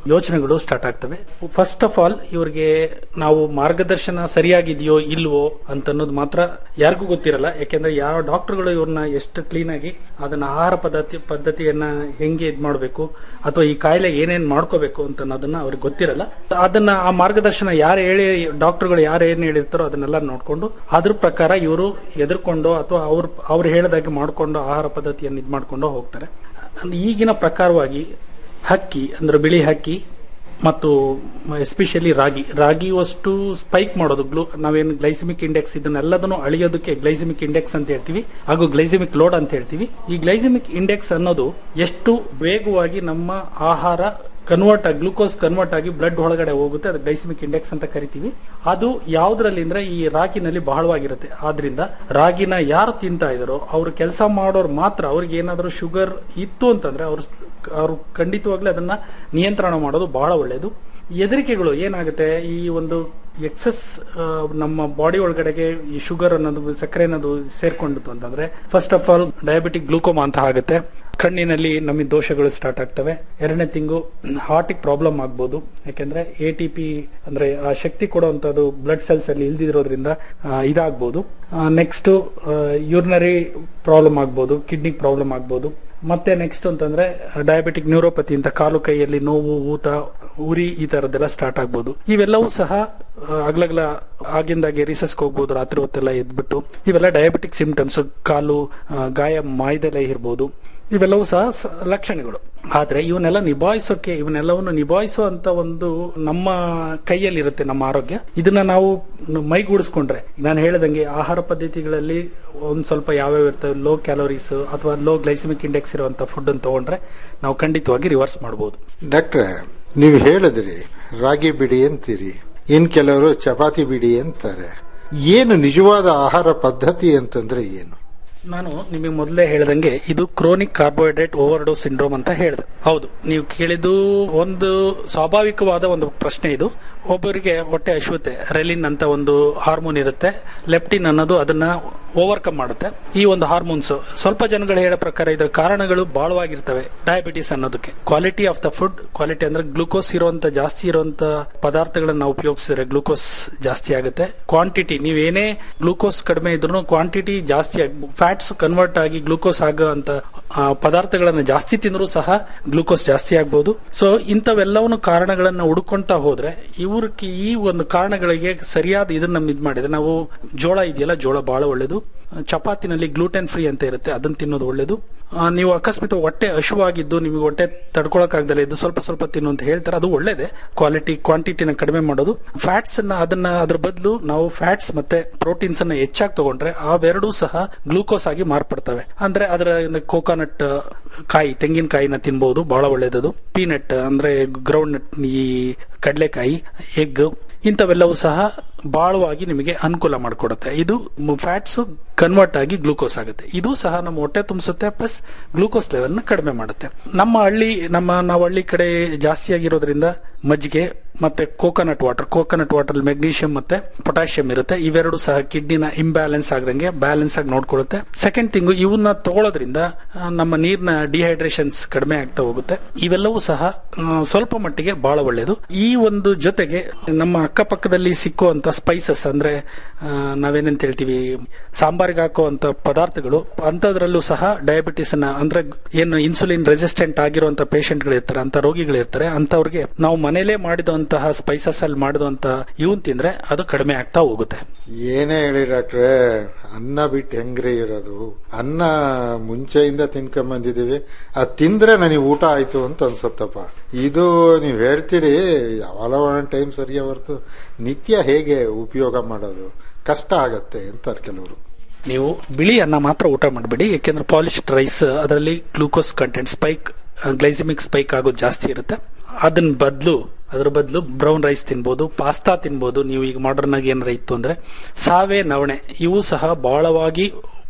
ಯೋಚನೆಗಳು ಸ್ಟಾರ್ಟ್ ಆಗ್ತವೆ ಫಸ್ಟ್ ಆಫ್ ಆಲ್ ಇವ್ರಿಗೆ ನಾವು ಮಾರ್ಗದರ್ಶನ ಸರಿಯಾಗಿದೆಯೋ ಇಲ್ವೋ ಅಂತ ಅನ್ನೋದು ಮಾತ್ರ ಯಾರಿಗೂ ಗೊತ್ತಿರಲ್ಲ ಯಾಕೆಂದ್ರೆ ಯಾವ ಡಾಕ್ಟರ್ಗಳು ಇವ್ರನ್ನ ಎಷ್ಟು ಕ್ಲೀನ್ ಆಗಿ ಅದನ್ನ ಆಹಾರ ಪದ್ಧತಿ ಪದ್ಧತಿಯನ್ನ ಹೆಂಗೆ ಇದ್ ಮಾಡಬೇಕು ಅಥವಾ ಈ ಕಾಯಿಲೆ ಏನೇನ್ ಮಾಡ್ಕೋಬೇಕು ಅಂತ ಅನ್ನೋದನ್ನ ಅವ್ರಿಗೆ ಗೊತ್ತಿರಲ್ಲ ಅದನ್ನ ಆ ಮಾರ್ಗದರ್ಶನ ಯಾರು ಹೇಳಿ ಡಾಕ್ಟರ್ಗಳು ಯಾರು ಏನ್ ಹೇಳಿರ್ತಾರೋ ಅದನ್ನೆಲ್ಲ ನೋಡ್ಕೊಂಡು ಅದ್ರ ಪ್ರಕಾರ ಇವರು ಎದುರ್ಕೊಂಡು ಅಥವಾ ಅವ್ರ ಅವ್ರು ಹೇಳಿದಾಗೆ ಮಾಡ್ಕೊಂಡು ಆಹಾರ ಪದ್ಧತಿಯನ್ನು ಇದ್ ಮಾಡ್ಕೊಂಡು ಹೋಗ್ತಾರೆ ಈಗಿನ ಪ್ರಕಾರವಾಗಿ ಹಕ್ಕಿ ಅಂದ್ರೆ ಬಿಳಿ ಹಕ್ಕಿ ಮತ್ತು ಎಸ್ಪೆಷಲಿ ರಾಗಿ ರಾಗಿ ಅಷ್ಟು ಸ್ಪೈಕ್ ಮಾಡೋದು ಗ್ಲೂ ನಾವೇನು ಗ್ಲೈಸಿಮಿಕ್ ಇಂಡೆಕ್ಸ್ ಇದನ್ನೆಲ್ಲದನ್ನು ಅಳಿಯೋದಕ್ಕೆ ಗ್ಲೈಸಿಮಿಕ್ ಇಂಡೆಕ್ಸ್ ಅಂತ ಹೇಳ್ತೀವಿ ಹಾಗೂ ಗ್ಲೈಸಿಮಿಕ್ ಲೋಡ್ ಅಂತ ಹೇಳ್ತೀವಿ ಈ ಗ್ಲೈಸಿಮಿಕ್ ಇಂಡೆಕ್ಸ್ ಅನ್ನೋದು ಎಷ್ಟು ವೇಗವಾಗಿ ನಮ್ಮ ಆಹಾರ ಕನ್ವರ್ಟ್ ಆಗಿ ಗ್ಲೂಕೋಸ್ ಕನ್ವರ್ಟ್ ಆಗಿ ಬ್ಲಡ್ ಒಳಗಡೆ ಹೋಗುತ್ತೆ ಅದು ಗ್ಲೈಸಿಮಿಕ್ ಇಂಡೆಕ್ಸ್ ಅಂತ ಕರಿತೀವಿ ಅದು ಯಾವ್ದ್ರಲ್ಲಿ ಅಂದ್ರೆ ಈ ರಾಗಿನಲ್ಲಿ ಬಹಳವಾಗಿರುತ್ತೆ ಆದ್ರಿಂದ ರಾಗಿನ ಯಾರು ತಿಂತಾ ಇದಾರೋ ಅವ್ರು ಕೆಲಸ ಮಾಡೋರು ಮಾತ್ರ ಅವ್ರಿಗೆ ಏನಾದರೂ ಶುಗರ್ ಇತ್ತು ಅಂತಂದ್ರೆ ಅವ್ರು ಅವ್ರು ಖಂಡಿತವಾಗ್ಲೂ ಅದನ್ನ ನಿಯಂತ್ರಣ ಮಾಡೋದು ಬಹಳ ಒಳ್ಳೆಯದು ಹೆದರಿಕೆಗಳು ಏನಾಗುತ್ತೆ ಈ ಒಂದು ಎಕ್ಸಸ್ ನಮ್ಮ ಬಾಡಿ ಒಳಗಡೆಗೆ ಈ ಶುಗರ್ ಅನ್ನೋದು ಸಕ್ಕರೆ ಅನ್ನೋದು ಸೇರ್ಕೊಂಡಿತ್ತು ಅಂತಂದ್ರೆ first of all diabetic glaucoma ಅಂತ ಆಗುತ್ತೆ ಕಣ್ಣಿನಲ್ಲಿ ನಮಗೆ ದೋಷಗಳು ಸ್ಟಾರ್ಟ್ ಆಗ್ತವೆ ಎರಡನೇ ತಿಂಗು ಹಾರ್ಟಿಗೆ ಪ್ರಾಬ್ಲಮ್ ಆಗ್ಬೋದು ಯಾಕೆಂದ್ರೆ ಎ ಟಿ ಪಿ ಅಂದ್ರೆ ಆ ಶಕ್ತಿ ಕೊಡುವಂತದ್ದು ಬ್ಲಡ್ ಸೆಲ್ಸ್ ಅಲ್ಲಿ ಇಲ್ದಿರೋದ್ರಿಂದ ಆ, ಇದಾಗ್ಬೋದು ನೆಕ್ಸ್ಟ್ ಯೂರಿನರಿ ಪ್ರಾಬ್ಲಮ್ ಆಗ್ಬೋದು ಕಿಡ್ನಿ ಪ್ರಾಬ್ಲಮ್ ಆಗ್ಬೋದು ಮತ್ತೆ ನೆಕ್ಸ್ಟ್ ಅಂತಂದ್ರೆ ಡಯಾಬಿಟಿಕ್ ನ್ಯೂರೋಪತಿ ಅಂತ ಕಾಲು ಕೈಯಲ್ಲಿ ನೋವು ಊತ ಉರಿ ಈ ತರದ್ದೆಲ್ಲ ಸ್ಟಾರ್ಟ್ ಆಗ್ಬೋದು ಇವೆಲ್ಲವೂ ಸಹ ಆ, ಅಗ್ಲಗ್ಲ ಆಗಿಂದಾಗೆ ರಿಸಸ್ಗೆ ಹೋಗ್ಬೋದು ರಾತ್ರಿ ಹೊತ್ತೆಲ್ಲ ಎದ್ಬಿಟ್ಟು ಇವೆಲ್ಲ ಡಯಾಬಿಟಿಕ್ ಸಿಂಪ್ಟಮ್ಸ್ ಕಾಲು ಆ, ಗಾಯ ಮಾಯ್ದೆಲೆ ಇರ್ಬೋದು ಇವೆಲ್ಲವೂ ಸಹ ಸ- ಲಕ್ಷಣಗಳು ಆದ್ರೆ ಇವನ್ನೆಲ್ಲ ನಿಭಾಯಿಸೋಕೆ ಇವನ್ನೆಲ್ಲವನ್ನು ನಿಭಾಯಿಸೋ ಅಂತ ಒಂದು ನಮ್ಮ ಕೈಯಲ್ಲಿರುತ್ತೆ ನಮ್ಮ ಆರೋಗ್ಯ ಇದನ್ನ ನಾವು ನ- ಮೈಗೂಡಿಸ್ಕೊಂಡ್ರೆ ನಾನು ಹೇಳಿದಂಗೆ ಆಹಾರ ಪದ್ಧತಿಗಳಲ್ಲಿ ಒಂದ್ ಸ್ವಲ್ಪ ಯಾವ್ಯಾವ ಇರ್ತವೆ ಲೋ ಕ್ಯಾಲೋರೀಸ್ ಅಥವಾ ಲೋ ಗ್ಲೈಸಿಮಿಕ್ ಇಂಡೆಕ್ಸ್ ಇರುವಂತ ಫುಡ್ ಅನ್ನು ತಗೊಂಡ್ರೆ ನಾವು ಖಂಡಿತವಾಗಿ ರಿವರ್ಸ್ ಮಾಡಬಹುದು ಡಾಕ್ಟ್ರೆ ನೀವು ಹೇಳಿದ್ರಿ ರಾಗಿ ಬಿಡಿ ಅಂತೀರಿ ಇನ್ ಕೆಲವರು ಚಪಾತಿ ಬಿಡಿ ಅಂತಾರೆ ಏನು ನಿಜವಾದ ಆಹಾರ ಪದ್ಧತಿ ಅಂತಂದ್ರೆ ಏನು ನಾನು ನಿಮಗೆ ಮೊದಲೇ ಹೇಳ್ದಂಗೆ ಇದು ಕ್ರೋನಿಕ್ ಕಾರ್ಬೋಹೈಡ್ರೇಟ್ ಓವರ್ಡೋಸ್ ಸಿಂಡ್ರೋಮ್ ಅಂತ ಹೇಳಿದೆ ಹೌದು ನೀವು ಕೇಳಿದ್ದು ಒಂದು ಸ್ವಾಭಾವಿಕವಾದ ಒಂದು ಪ್ರಶ್ನೆ ಇದು ಒಬ್ಬರಿಗೆ ಹೊಟ್ಟೆ ಅಶ್ವತೆ ರೆಲಿನ್ ಅಂತ ಒಂದು ಹಾರ್ಮೋನ್ ಇರುತ್ತೆ ಲೆಪ್ಟಿನ್ ಅನ್ನೋದು ಅದನ್ನ ಓವರ್ಕಮ್ ಮಾಡುತ್ತೆ ಈ ಒಂದು ಹಾರ್ಮೋನ್ಸ್ ಸ್ವಲ್ಪ ಜನಗಳು ಹೇಳೋ ಪ್ರಕಾರ ಇದರ ಕಾರಣಗಳು ಬಹಳವಾಗಿರ್ತವೆ ಡಯಾಬಿಟಿಸ್ ಅನ್ನೋದಕ್ಕೆ quality of the food quality ಅಂದ್ರೆ ಗ್ಲೂಕೋಸ್ ಇರುವಂತ ಜಾಸ್ತಿ ಇರುವಂತ ಪದಾರ್ಥಗಳನ್ನ ಉಪಯೋಗಿಸಿದ್ರೆ ಗ್ಲೂಕೋಸ್ ಜಾಸ್ತಿ ಆಗುತ್ತೆ ಕ್ವಾಂಟಿಟಿ ನೀವೇನೇ ಗ್ಲೂಕೋಸ್ ಕಡಿಮೆ ಇದ್ರೂ ಕ್ವಾಂಟಿಟಿ ಜಾಸ್ತಿ ಆಗಿ ಫ್ಯಾಟ್ಸ್ ಕನ್ವರ್ಟ್ ಆಗಿ ಗ್ಲೂಕೋಸ್ ಆಗೋ ಅಂತ ಆ, ಪದಾರ್ಥಗಳನ್ನ ಜಾಸ್ತಿ ತಿಂದರೂ ಸಹ ಗ್ಲೂಕೋಸ್ ಜಾಸ್ತಿ ಆಗ್ಬೋದು ಸೊ ಇಂಥವೆಲ್ಲವನ್ನು ಕಾರಣಗಳನ್ನ ಹುಡುಕೊಂತ ಹೋದ್ರೆ ಇವ್ರಿಗೆ ಈ ಒಂದು ಕಾರಣಗಳಿಗೆ ಸರಿಯಾದ ಇದನ್ನ ಇದ್ ಮಾಡಿದ್ರೆ ನಾವು ಜೋಳ ಇದೆಯಲ್ಲ ಜೋಳ ಬಹಳ ಒಳ್ಳೇದು ಚಪಾತಿನಲ್ಲಿ ಗ್ಲೂಟೆನ್ ಫ್ರೀ ಅಂತ ಇರುತ್ತೆ ಅದನ್ನ ತಿನ್ನೋದು ಒಳ್ಳೇದು ಆ, ನೀವು ಅಕಸ್ಮಾತ್ ಹೊಟ್ಟೆ ಹಶುವಾಗಿದ್ದು ನಿಮಗೆ ಹೊಟ್ಟೆ ತಡ್ಕೊಳಕ್ಕಾಗ್ದಲ್ಲ ಇದ್ದು ಸ್ವಲ್ಪ ಸ್ವಲ್ಪ ತಿನ್ನು ಅಂತ ಹೇಳ್ತಾರೆ ಅದು ಒಳ್ಳೇದೇ ಕ್ವಾಲಿಟಿ ಕ್ವಾಂಟಿಟಿನ ಕಡಿಮೆ ಮಾಡೋದು ಫ್ಯಾಟ್ಸ್ ಅನ್ನ ಅದನ್ನ ಅದ್ರ ಬದಲು ನಾವು ಫ್ಯಾಟ್ಸ್ ಮತ್ತೆ ಪ್ರೋಟೀನ್ಸ್ ಅನ್ನ ಹೆಚ್ಚಾಗಿ ತಗೊಂಡ್ರೆ ಅವೆರಡೂ ಸಹ ಗ್ಲೂಕೋಸ್ ಆಗಿ ಮಾರ್ಪಡ್ತವೆ ಅಂದ್ರೆ ಅದರ ಕೋಕೋನಟ್ ಕಾಯಿ ತೆಂಗಿನಕಾಯಿನ ತಿನ್ಬಹುದು ಬಹಳ ಒಳ್ಳೇದದು ಪೀನಟ್ ಅಂದ್ರೆ ಗ್ರೌಂಡ್ ನಟ್ ಈ ಕಡಲೆಕಾಯಿ ಎಗ್ ಇಂಥವೆಲ್ಲವೂ ಸಹ ಬಹಳವಾಗಿ ನಿಮಗೆ ಅನುಕೂಲ ಮಾಡಿಕೊಡುತ್ತೆ ಇದು ಫ್ಯಾಟ್ಸ್ ಕನ್ವರ್ಟ್ ಆಗಿ ಗ್ಲೂಕೋಸ್ ಆಗುತ್ತೆ ಇದು ಸಹ ನಮ್ಮ ಹೊಟ್ಟೆ ತುಂಬಿಸುತ್ತೆ ಪ್ಲಸ್ ಗ್ಲೂಕೋಸ್ ಲೆವೆಲ್ ಕಡಿಮೆ ಮಾಡುತ್ತೆ ನಮ್ಮ ಹಳ್ಳಿ ನಮ್ಮ ನಾವು ಹಳ್ಳಿ ಕಡೆ ಜಾಸ್ತಿ ಆಗಿರೋದ್ರಿಂದ ಮಜ್ಜಿಗೆ ಮತ್ತೆ coconut water coconut water magnesium ಮತ್ತೆ ಪೊಟ್ಯಾಷಿಯಂ ಇರುತ್ತೆ ಇವೆರಡು ಸಹ ಕಿಡ್ನಿನ ಇಂಬ್ಯಾಲೆನ್ಸ್ ಆಗದಂಗೆ ಬ್ಯಾಲೆನ್ಸ್ ಆಗಿ ನೋಡ್ಕೊಳ್ಳುತ್ತೆ ಸೆಕೆಂಡ್ ತಿಂಗು ಇವನ್ನ ತಗೊಳ್ಳೋದ್ರಿಂದ ಆ, ನಮ್ಮ ನೀರಿನ ಡಿಹೈಡ್ರೇಷನ್ಸ್ ಕಡಿಮೆ ಆಗ್ತಾ ಹೋಗುತ್ತೆ ಇವೆಲ್ಲವೂ ಸಹ ಆ, ಸ್ವಲ್ಪ ಮಟ್ಟಿಗೆ ಬಹಳ ಒಳ್ಳೆಯದು ಈ ಒಂದು ಜೊತೆಗೆ ನಮ್ಮ ಅಕ್ಕಪಕ್ಕದಲ್ಲಿ ಸಿಕ್ಕುವಂತ ಸ್ಪೈಸಸ್ ಅಂದ್ರೆ ಆ, ನಾವೇನಂತ ಹೇಳ್ತೀವಿ ಸಾಂಬಾರಿಗೆ ಹಾಕುವಂತ ಪದಾರ್ಥಗಳು ಅಂತದ್ರಲ್ಲೂ ಸಹ ಡಯಾಬಿಟಿಸ್ ನ ಅಂದ್ರೆ ಏನು ಇನ್ಸುಲಿನ್ ರೆಸಿಸ್ಟೆಂಟ್ ಆಗಿರುವಂತ ಪೇಷಂಟ್ಗಳು ಇರ್ತಾರೆ ಅಂತ ರೋಗಿಗಳು ಇರ್ತಾರೆ ಅಂತವ್ರಿಗೆ ನಾವು ಮನೇಲೆ ಮಾಡಿದಂತಹ ಸ್ಪೈಸಸ್ ಅಲ್ಲಿ ಮಾಡಿದಂತ ಇವನ್ ತಿಂದ್ರೆ ಅದು ಕಡಿಮೆ ಆಗ್ತಾ ಹೋಗುತ್ತೆ ಏನೇ ಹೇಳಿ ಡಾಕ್ಟ್ರೆ ಅನ್ನ ಬಿಟ್ಟು ಹೆಂಗ್ರಿ ಇರೋದು ಅನ್ನ ಮುಂಚೆಯಿಂದ ತಿನ್ಕೊಂಡ್ ಬಂದಿದೀವಿ ಅದ್ ತಿಂದ್ರೆ ನನಗೆ ಊಟ ಆಯ್ತು ಅಂತ ಅನ್ಸತ್ತಪ್ಪ ಇದು ನೀವ್ ಹೇಳ್ತೀರಿ ಯಾವಾಗ ಒಂದೊಂದು ಟೈಮ್ ಸರಿಯ ಹೊರ್ತು ನಿತ್ಯ ಹೇಗೆ ಉಪಯೋಗ ಮಾಡೋದು ಕಷ್ಟ ಆಗತ್ತೆ ಅಂತಾರೆ ಕೆಲವರು ನೀವು ಬಿಳಿ ಅನ್ನ ಮಾತ್ರ ಊಟ ಮಾಡಬೇಡಿ ಯಾಕೆಂದ್ರೆ ಪಾಲಿಶ್ಡ್ ರೈಸ್ ಅದರಲ್ಲಿ glucose content spike glycaemic spike ಆಗೋದು ಜಾಸ್ತಿ ಇರುತ್ತೆ ಅದನ್ನ ಬದಲು ಅದ್ರ ಬದಲು ಬ್ರೌನ್ ರೈಸ್ ತಿನ್ಬೋದು ಪಾಸ್ತಾ ತಿನ್ಬೋದು ನೀವು ಈಗ ಮಾಡರ್ನ್ ಆಗಿ ಏನಾರ ಇತ್ತು ಅಂದ್ರೆ ಸಾವೆ ನವಣೆ ಇವು ಸಹ ಬಹಳವಾಗಿ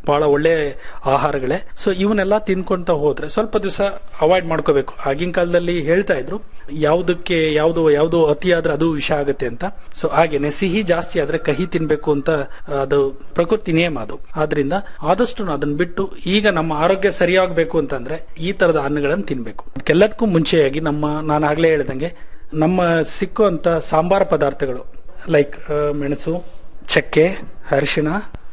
ಬಹಳ ಒಳ್ಳೆ ಆಹಾರಗಳೇ ಸೊ ಇವನ್ನೆಲ್ಲ ತಿನ್ಕೊಂತ ಹೋದ್ರೆ ಸ್ವಲ್ಪ ದಿವಸ ಅವಾಯ್ಡ್ ಮಾಡ್ಕೋಬೇಕು ಆಗಿನ ಕಾಲದಲ್ಲಿ ಹೇಳ್ತಾ ಇದ್ರು ಯಾವುದಕ್ಕೆ ಯಾವ್ದು ಯಾವ್ದು ಅತಿ ಆದ್ರೆ ಅದು ವಿಷ ಆಗುತ್ತೆ ಅಂತ ಸೊ ಹಾಗೇನೆ ಸಿಹಿ ಜಾಸ್ತಿ ಆದ್ರೆ ಕಹಿ ತಿನ್ಬೇಕು ಅಂತ ಅದು ಪ್ರಕೃತಿ ನಿಯಮ ಅದು ಆದ್ರಿಂದ ಆದಷ್ಟು ಅದನ್ನ ಬಿಟ್ಟು ಈಗ ನಮ್ಮ ಆರೋಗ್ಯ ಸರಿಯಾಗಬೇಕು ಅಂತಂದ್ರೆ ಈ ತರದ ಅನ್ನಗಳನ್ನು ತಿನ್ಬೇಕು ಅದಕ್ಕೆಲ್ಲದಕ್ಕೂ ಮುಂಚೆಯಾಗಿ ನಮ್ಮ ನಾನು ಆಗ್ಲೇ ಹೇಳ್ದಂಗೆ ನಮ್ಮ ಸಿಕ್ಕುವಂತ ಸಾಂಬಾರ ಪದಾರ್ಥಗಳು ಲೈಕ್ ಮೆಣಸು ಚಕ್ಕೆ ಅರಿಶಿಣ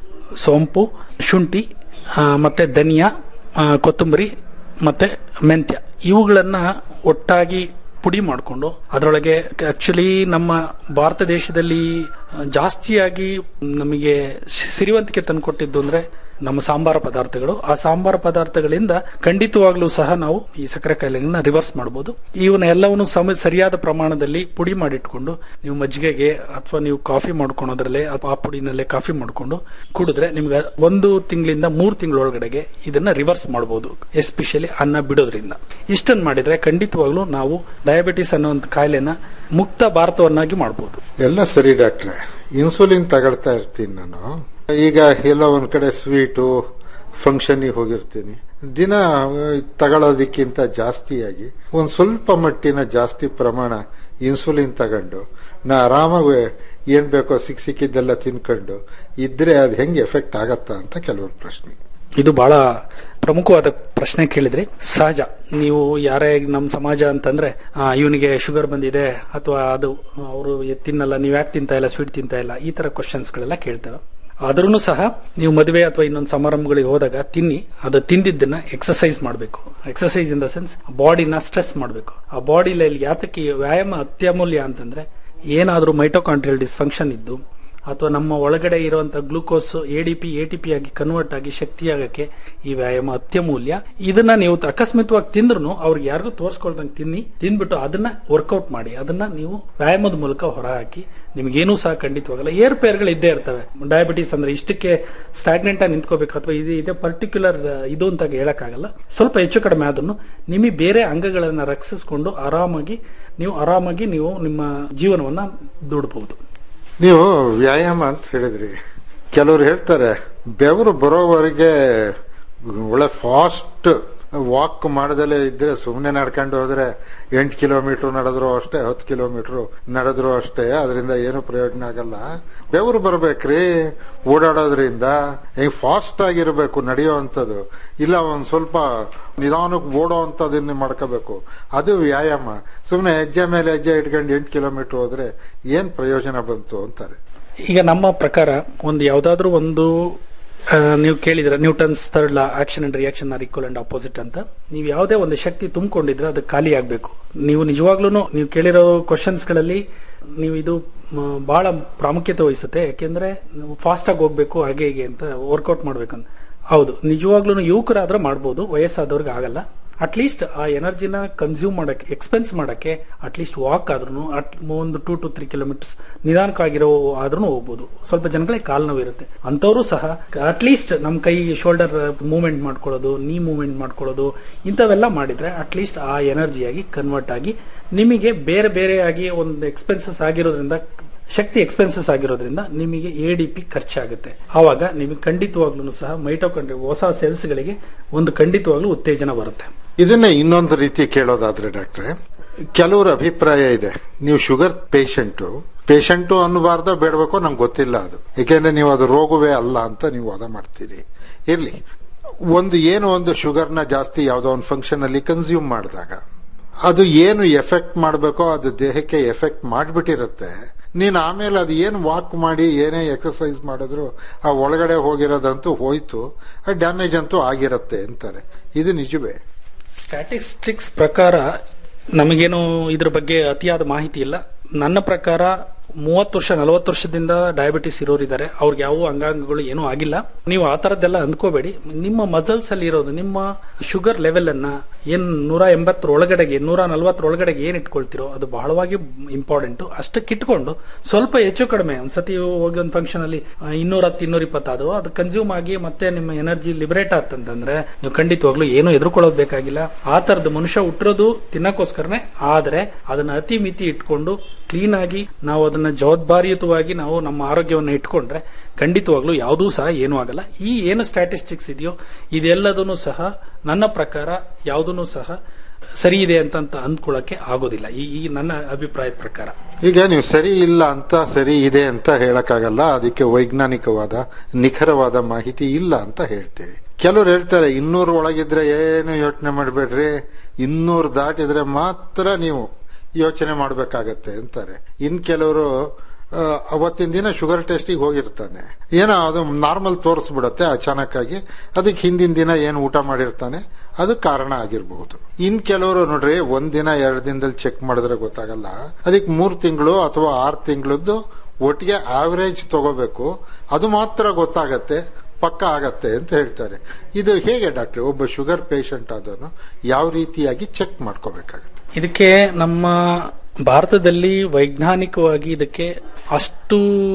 ಸೋಂಪು ಶುಂಠಿ ಆ, ಮತ್ತೆ ಧನಿಯಾ ಆ, ಕೊತ್ತಂಬರಿ ಮತ್ತೆ ಮೆಂತ್ಯ ಇವುಗಳನ್ನ ಒಟ್ಟಾಗಿ ಪುಡಿ ಮಾಡಿಕೊಂಡು ಅದರೊಳಗೆ ಆಕ್ಚುಲಿ ನಮ್ಮ ಭಾರತ ದೇಶದಲ್ಲಿ ಆ, ಜಾಸ್ತಿಯಾಗಿ ನಮಗೆ ಸಿ- ಸಿರಿವಂತಿಕೆ ತಂದುಕೊಟ್ಟಿದ್ದು ಅಂದ್ರೆ ನಮ್ಮ ಸಾಂಬಾರ ಪದಾರ್ಥಗಳು ಆ ಸಾಂಬಾರ ಪದಾರ್ಥಗಳಿಂದ ಖಂಡಿತವಾಗ್ಲೂ ಸಹ ನಾವು ಈ ಸಕ್ಕರೆ ಕಾಯಿಲೆಗಳನ್ನ ರಿವರ್ಸ್ ಮಾಡಬಹುದು ಇವನ್ನ ಎಲ್ಲವನ್ನು ಸಮ ಸರಿಯಾದ ಪ್ರಮಾಣದಲ್ಲಿ ಪುಡಿ ಮಾಡಿಟ್ಕೊಂಡು ನೀವು ಮಜ್ಜಿಗೆಗೆ ಅಥವಾ ನೀವು ಕಾಫಿ ಮಾಡ್ಕೊಳೋದ್ರಲ್ಲೇ ಅಥವಾ ಆ ಪುಡಿನಲ್ಲೇ ಕಾಫಿ ಮಾಡ್ಕೊಂಡು ಕುಡಿದ್ರೆ ನಿಮ್ಗೆ ಒಂದು ತಿಂಗಳಿಂದ ಮೂರು ತಿಂಗಳೊಳಗಡೆಗೆ ಇದನ್ನ ರಿವರ್ಸ್ ಮಾಡಬಹುದು ಎಸ್ಪೆಷಲಿ ಅನ್ನ ಬಿಡೋದ್ರಿಂದ ಇಷ್ಟನ್ನು ಮಾಡಿದ್ರೆ ಖಂಡಿತವಾಗ್ಲೂ ನಾವು ಡಯಾಬಿಟಿಸ್ ಅನ್ನೋ ಒಂದು ಕಾಯಿಲೆನ ಮುಕ್ತ ಭಾರತವನ್ನಾಗಿ ಮಾಡಬಹುದು ಎಲ್ಲ ಸರಿ ಡಾಕ್ಟ್ರೆ ಇನ್ಸುಲಿನ್ ತಗೊಳ್ತಾ ಇರ್ತೀನಿ ನಾನು ಈಗ ಎಲ್ಲ ಒಂದ್ ಕಡೆ ಸ್ವೀಟು ಫಂಕ್ಷನ್ಗೆ ಹೋಗಿರ್ತೀನಿ ದಿನ ಆ, ತಗೊಳ್ಳೋದಕ್ಕಿಂತ ಜಾಸ್ತಿಯಾಗಿ ಒಂದ್ ಸ್ವಲ್ಪ ಮಟ್ಟಿನ ಜಾಸ್ತಿ ಪ್ರಮಾಣ ಇನ್ಸುಲಿನ್ ತಗೊಂಡು ನಾ ಆರಾಮಾಗಿ ಏನ್ ಬೇಕೋ ಸಿಕ್ ಸಿಕ್ಕಿದ್ದೆಲ್ಲ ತಿನ್ಕೊಂಡು ಇದ್ರೆ ಅದು ಹೆಂಗೆ ಎಫೆಕ್ಟ್ ಆಗತ್ತಾ ಅಂತ ಕೆಲವ್ರ ಪ್ರಶ್ನೆ ಇದು ಬಹಳ ಪ್ರಮುಖವಾದ ಪ್ರಶ್ನೆ ಕೇಳಿದ್ರಿ ಸಹಜ ನೀವು ಯಾರೇ ನಮ್ಮ ಸಮಾಜ ಅಂತಂದ್ರೆ ಇವನಿಗೆ ಶುಗರ್ ಬಂದಿದೆ ಅಥವಾ ಅದು ಅವರು ತಿನ್ನಲ್ಲ ನೀವ್ ಯಾಕೆ ತಿಂತಾ ಇಲ್ಲ ಸ್ವೀಟ್ ತಿಂತಾ ಇಲ್ಲ ಈ ತರ ಕ್ವಶನ್ಸ್ ಗಳೆಲ್ಲ ಕೇಳ್ತೇವೆ ಆದ್ರೂ ಸಹ ನೀವು ಮದುವೆ ಅಥವಾ ಇನ್ನೊಂದು ಸಮಾರಂಭಗಳಿಗೆ ಹೋದಾಗ ತಿನ್ನಿ ಅದು ತಿಂದಿದ್ದನ್ನ ಎಕ್ಸಸೈಸ್ ಮಾಡಬೇಕು ಎಕ್ಸಸೈಸ್ ಇನ್ ದ ಸೆನ್ಸ್ ಬಾಡಿನ ಸ್ಟ್ರೆಸ್ ಮಾಡಬೇಕು ಆ ಬಾಡಿಲಿ ಯಾತಕ್ಕೆ ಈ ವ್ಯಾಯಾಮ ಅತ್ಯಮೂಲ್ಯ ಅಂತಂದ್ರೆ ಏನಾದ್ರೂ ಮೈಟೋಕಾಂಟ್ರಿಯಲ್ ಡಿಸ್ಫಂಕ್ಷನ್ ಇದ್ದು ಅಥವಾ ನಮ್ಮ ಒಳಗಡೆ ಇರುವಂತ ಗ್ಲೂಕೋಸ್ ಎಡಿಪಿ ಎಟಿಪಿ ಆಗಿ ಕನ್ವರ್ಟ್ ಆಗಿ ಶಕ್ತಿ ಆಗಕ್ಕೆ ಈ ವ್ಯಾಯಾಮ ಅತ್ಯಮೂಲ್ಯ ಇದನ್ನ ನೀವು ಅಕಸ್ಮಿತವಾಗಿ ತಿಂದ್ರು ಅವ್ರಿಗೆ ಯಾರಿಗೂ ತೋರಿಸ್ಕೊಳ್ದಂಗೆ ತಿನ್ನಿ ತಿಂದ್ಬಿಟ್ಟು ಅದನ್ನ ವರ್ಕೌಟ್ ಮಾಡಿ ಅದನ್ನ ನೀವು ವ್ಯಾಯಾಮದ ಮೂಲಕ ಹೊರಹಾಕಿ ನಿಮ್ಗೇನೂ ಸಹ ಖಂಡಿತವಾಗಲ್ಲ ಏರ್ಪೇರ್ಗಳು ಇದ್ದೇ ಇರ್ತವೆ ಡಯಾಬಿಟಿಸ್ ಅಂದ್ರೆ ಇಷ್ಟಕ್ಕೆ ಸ್ಟಾಗ್ನೆಂಟ್ ಆಗಿ ನಿಂತ್ಕೋಬೇಕು ಅಥವಾ ಇದು ಇದೆ ಪರ್ಟಿಕ್ಯುಲರ್ ಇದು ಅಂತ ಹೇಳಕ್ಕಾಗಲ್ಲ ಸ್ವಲ್ಪ ಹೆಚ್ಚು ಕಡಿಮೆ ಆದ್ರೂ ನಿಮಗೆ ಬೇರೆ ಅಂಗಗಳನ್ನ ರಕ್ಷಿಸಿಕೊಂಡು ಆರಾಮಾಗಿ ನೀವು ಆರಾಮಾಗಿ ನೀವು ನಿಮ್ಮ ಜೀವನವನ್ನ ದುಡಬಹುದು ನೀವು ವ್ಯಾಯಾಮ ಅಂತ ಹೇಳಿದ್ರಿ ಕೆಲವ್ರು ಹೇಳ್ತಾರೆ ಬೆವರು ಬರೋವರೆಗೆ ಒಳ್ಳೆ ಫಾಸ್ಟ್ ವಾಕ್ ಮಾಡದಲ್ಲೇ ಇದ್ರೆ ಸುಮ್ಮನೆ ನಡ್ಕೊಂಡು ಹೋದ್ರೆ ಎಂಟು ಕಿಲೋಮೀಟರ್ ನಡೆದ್ರು ಅಷ್ಟೇ ಹತ್ತು ಕಿಲೋಮೀಟರ್ ನಡೆದ್ರು ಅಷ್ಟೇ ಅದರಿಂದ ಏನು ಪ್ರಯೋಜನ ಆಗಲ್ಲ ಬೆವರು ಬರ್ಬೇಕ್ರಿ ಓಡಾಡೋದ್ರಿಂದ ಹಿಂಗ್ ಫಾಸ್ಟ್ ಆಗಿರ್ಬೇಕು ನಡೆಯೋ ಅಂಥದ್ದು ಇಲ್ಲ ಒಂದ್ ಸ್ವಲ್ಪ ನಿಧಾನಕ್ಕೆ ಓಡೋ ಅಂಥದ್ದನ್ನ ಮಾಡ್ಕೋಬೇಕು ಅದು ವ್ಯಾಯಾಮ ಸುಮ್ಮನೆ ಹೆಜ್ಜೆ ಮೇಲೆ ಹೆಜ್ಜೆ ಇಟ್ಕೊಂಡು ಎಂಟು ಕಿಲೋಮೀಟರ್ ಹೋದ್ರೆ ಏನ್ ಪ್ರಯೋಜನ ಬಂತು ಅಂತಾರೆ ಈಗ ನಮ್ಮ ಪ್ರಕಾರ ಒಂದು ಯಾವ್ದಾದ್ರು ಒಂದು ಆ, ನೀವು ಕೇಳಿದ್ರೆ Newton's third law action and reaction are equal and opposite ಅಂತ ನೀವು ಯಾವುದೇ ಒಂದು ಶಕ್ತಿ ತುಂಬಿಕೊಂಡಿದ್ರೆ ಅದು ಖಾಲಿ ಆಗ್ಬೇಕು ನೀವು ನಿಜವಾಗ್ಲೂ ನೀವು ಕೇಳಿರೋ ಕ್ವಶನ್ಸ್ ಗಳಲ್ಲಿ ನೀವು ಇದು ಮ, ಬಹಳ ಪ್ರಾಮುಖ್ಯತೆ ವಹಿಸುತ್ತೆ ಯಾಕೆಂದ್ರೆ ಫಾಸ್ಟ್ ಆಗಿ ಹೋಗ್ಬೇಕು ಹಾಗೆ ಹೀಗೆ ಅಂತ ವರ್ಕೌಟ್ ಮಾಡ್ಬೇಕಂತ ಹೌದು ನಿಜವಾಗ್ಲೂ ಯುವಕರಾದ್ರೆ ಮಾಡ್ಬೋದು ವಯಸ್ಸಾದವ್ರಿಗೆ ಆಗಲ್ಲ ಅಟ್ಲೀಸ್ಟ್ ಆ ಎನರ್ಜಿನ ಕನ್ಸ್ಯೂಮ್ ಮಾಡಕ್ಕೆ ಎಕ್ಸ್ಪೆನ್ಸ್ ಮಾಡಕ್ಕೆ ಅಟ್ಲೀಸ್ಟ್ ವಾಕ್ ಆದ್ರೂ ಒಂದು ಟೂ ಟು ತ್ರೀ ಕಿಲೋಮೀಟರ್ಸ್ ನಿಧಾನಕ್ಕಾಗಿರೋ ಆದ್ರೂ ಹೋಗ್ಬೋದು ಸ್ವಲ್ಪ ಜನಗಳಿಗೆ ಕಾಲ್ ನೋವು ಇರುತ್ತೆ ಅಂತವರು ಸಹ ಅಟ್ಲೀಸ್ಟ್ ನಮ್ಮ ಕೈ ಶೋಲ್ಡರ್ ಮೂವ್ಮೆಂಟ್ ಮಾಡ್ಕೊಳ್ಳೋದು ನೀ ಮೂವ್ಮೆಂಟ್ ಮಾಡ್ಕೊಳ್ಳೋದು ಇಂಥವೆಲ್ಲ ಮಾಡಿದ್ರೆ ಅಟ್ಲೀಸ್ಟ್ ಆ ಎನರ್ಜಿಯಾಗಿ ಕನ್ವರ್ಟ್ ಆಗಿ ನಿಮಗೆ ಬೇರೆ ಬೇರೆಯಾಗಿ ಒಂದು ಎಕ್ಸ್ಪೆನ್ಸಸ್ ಆಗಿರೋದ್ರಿಂದ ಶಕ್ತಿ ಎಕ್ಸ್ಪೆನ್ಸಸ್ ಆಗಿರೋದ್ರಿಂದ ನಿಮಗೆ ಎ ಡಿ ಪಿ ಖರ್ಚಾಗುತ್ತೆ ಆವಾಗ ನಿಮಗೆ ಖಂಡಿತವಾಗ್ಲೂ ಸಹ ಮೈಟೋಕಾಂಡ್ರಿ ಹೊಸ ಸೆಲ್ಸ್ ಗಳಿಗೆ ಒಂದು ಖಂಡಿತವಾಗ್ಲೂ ಉತ್ತೇಜನ ಬರುತ್ತೆ ಇದನ್ನೇ ಇನ್ನೊಂದು ರೀತಿ ಕೇಳೋದಾದ್ರೆ ಡಾಕ್ಟ್ರೆ ಕೆಲವ್ರ ಅಭಿಪ್ರಾಯ ಇದೆ ನೀವು ಶುಗರ್ ಪೇಷಂಟು ಪೇಷಂಟು ಅನ್ನಬಾರ್ದೋ ಬೇಡಬೇಕೋ ನಂಗೆ ಗೊತ್ತಿಲ್ಲ ಅದು ಏಕೆಂದ್ರೆ ನೀವು ಅದು ರೋಗವೇ ಅಲ್ಲ ಅಂತ ನೀವು ವಾದ ಮಾಡ್ತೀರಿ ಇರ್ಲಿ ಒಂದು ಏನು ಒಂದು ಶುಗರ್ನ ಜಾಸ್ತಿ ಯಾವುದೋ ಒಂದು ಫಂಕ್ಷನ್ ಅಲ್ಲಿ ಕನ್ಸ್ಯೂಮ್ ಮಾಡಿದಾಗ ಅದು ಏನು ಎಫೆಕ್ಟ್ ಮಾಡಬೇಕೋ ಅದು ದೇಹಕ್ಕೆ ಎಫೆಕ್ಟ್ ಮಾಡಿಬಿಟ್ಟಿರುತ್ತೆ ನೀನು ಆಮೇಲೆ ಅದು ಏನು ವಾಕ್ ಮಾಡಿ ಏನೇ ಎಕ್ಸಸೈಸ್ ಮಾಡಿದ್ರು ಆ ಒಳಗಡೆ ಹೋಗಿರೋದಂತೂ ಹೋಯ್ತು ಆ ಡ್ಯಾಮೇಜ್ ಅಂತೂ ಆಗಿರುತ್ತೆ ಅಂತಾರೆ ಇದು ನಿಜವೇ ಸ್ಟ್ಯಾಟಿಸ್ಟಿಕ್ಸ್ ಪ್ರಕಾರ ನಮಗೇನು ಇದ್ರ ಬಗ್ಗೆ ಅತಿಯಾದ ಮಾಹಿತಿ ಇಲ್ಲ ನನ್ನ ಪ್ರಕಾರ ಮೂವತ್ತು ವರ್ಷ ನಲವತ್ತು ವರ್ಷದಿಂದ ಡಯಾಬಿಟಿಸ್ ಇರೋರಿದ್ದಾರೆ ಅವ್ರಿಗೆ ಯಾವ ಅಂಗಾಂಗಗಳು ಏನೂ ಆಗಿಲ್ಲ ನೀವು ಆ ತರದ್ದೆಲ್ಲ ಅಂದ್ಕೋಬೇಡಿ ನಿಮ್ಮ ಮಸಲ್ಸ್ ಅಲ್ಲಿ ಇರೋದು ನಿಮ್ಮ ಶುಗರ್ ಲೆವೆಲ್ ಅನ್ನ ಏನ್ ನೂರ ಎಂಬತ್ತರ ಒಳಗಡೆಗೆ ನೂರ ನಲವತ್ತರ ಒಳಗಡೆಗೆ ಏನ್ ಇಟ್ಕೊಳ್ತಿರೋ ಅದು ಬಹಳವಾಗಿ ಇಂಪಾರ್ಟೆಂಟ್ ಅಷ್ಟಕ್ಕೆ ಇಟ್ಕೊಂಡು ಸ್ವಲ್ಪ ಹೆಚ್ಚು ಕಡಿಮೆ ಒಂದ್ಸತಿ ಹೋಗಿ ಒಂದು ಫಂಕ್ಷನ್ ಅಲ್ಲಿ ಇನ್ನೂರ ಹತ್ತು ಇನ್ನೂರ ಇಪ್ಪತ್ತಾದ್ರು ಅದು ಕನ್ಸ್ಯೂಮ್ ಆಗಿ ಮತ್ತೆ ನಿಮ್ಮ ಎನರ್ಜಿ ಲಿಬರೇಟ್ ಆತಂತಂದ್ರೆ ನೀವು ಖಂಡಿತವಾಗ್ಲೂ ಏನು ಎದುರ್ಕೊಳ್ಳೋದು ಬೇಕಾಗಿಲ್ಲ ಆ ತರದ ಮನುಷ್ಯ ಹುಟ್ಟಿರೋದು ತಿನ್ನಕ್ಕೋಸ್ಕರನೇ ಆದ್ರೆ ಅದನ್ನ ಅತಿ ಮಿತಿ ಇಟ್ಕೊಂಡು ಕ್ಲೀನ್ ಆಗಿ ನಾವು ಅದನ್ನ ಜವಾಬ್ದಾರಿಯುತವಾಗಿ ನಾವು ನಮ್ಮ ಆರೋಗ್ಯವನ್ನು ಇಟ್ಕೊಂಡ್ರೆ ಖಂಡಿತವಾಗ್ಲೂ ಯಾವುದೂ ಸಹ ಏನೂ ಆಗಲ್ಲ ಈ ಏನು ಸ್ಟ್ಯಾಟಿಸ್ಟಿಕ್ಸ್ ಇದೆಯೋ ಇದೆಲ್ಲದನ್ನು ಸಹ ನನ್ನ ಪ್ರಕಾರ ಯಾವುದನ್ನು ಸಹ ಸರಿ ಇದೆ ಅಂತ ಅಂತ ಅಂದ್ಕೊಳ್ಳಕ್ಕೆ ಆಗೋದಿಲ್ಲ ಈ ಈ ನನ್ನ ಅಭಿಪ್ರಾಯದ ಪ್ರಕಾರ ಈಗ ನೀವು ಸರಿ ಇಲ್ಲ ಅಂತ ಸರಿ ಇದೆ ಅಂತ ಹೇಳಕ್ಕಾಗಲ್ಲ ಅದಕ್ಕೆ ವೈಜ್ಞಾನಿಕವಾದ ನಿಖರವಾದ ಮಾಹಿತಿ ಇಲ್ಲ ಅಂತ ಹೇಳ್ತೀವಿ ಕೆಲವ್ರು ಹೇಳ್ತಾರೆ ಇನ್ನೂರು ಒಳಗಿದ್ರೆ ಏನು ಯೋಚನೆ ಮಾಡಬೇಡ್ರಿ ಇನ್ನೂರು ದಾಟಿದ್ರೆ ಮಾತ್ರ ನೀವು ಯೋಚನೆ ಮಾಡ್ಬೇಕಾಗತ್ತೆ ಅಂತಾರೆ ಇನ್ ಕೆಲವರು ಆ, ಅವತ್ತಿನ ದಿನ ಶುಗರ್ ಟೆಸ್ಟಿಗೆ ಹೋಗಿರ್ತಾನೆ ಏನೋ ಅದು ನಾರ್ಮಲ್ ತೋರಿಸ್ಬಿಡತ್ತೆ ಅಚಾನಕ್ ಆಗಿ ಅದಕ್ಕೆ ಹಿಂದಿನ ದಿನ ಏನು ಊಟ ಮಾಡಿರ್ತಾನೆ ಅದು ಕಾರಣ ಆಗಿರ್ಬಹುದು ಇನ್ ಕೆಲವರು ನೋಡ್ರಿ ಒಂದ್ ದಿನ ಎರಡು ದಿನದಲ್ಲಿ ಚೆಕ್ ಮಾಡಿದ್ರೆ ಗೊತ್ತಾಗಲ್ಲ ಅದಕ್ಕೆ ಮೂರ್ ತಿಂಗಳು ಅಥವಾ ಆರು ತಿಂಗಳದ್ದು ಒಟ್ಟಿಗೆ ಆವರೇಜ್ ತಗೋಬೇಕು ಅದು ಮಾತ್ರ ಗೊತ್ತಾಗತ್ತೆ ಪಕ್ಕ ಆಗತ್ತೆ ಅಂತ ಹೇಳ್ತಾರೆ ಇದು ಹೇಗೆ ಡಾಕ್ಟ್ರೆ ಒಬ್ಬ ಶುಗರ್ ಪೇಷಂಟ್ ಆದವನು ಯಾವ ರೀತಿಯಾಗಿ ಚೆಕ್ ಮಾಡ್ಕೋಬೇಕಾಗತ್ತೆ ಇದಕ್ಕೆ ನಮ್ಮ ಭಾರತದಲ್ಲಿ ವೈಜ್ಞಾನಿಕವಾಗಿ ಇದಕ್ಕೆ ಅಷ್ಟು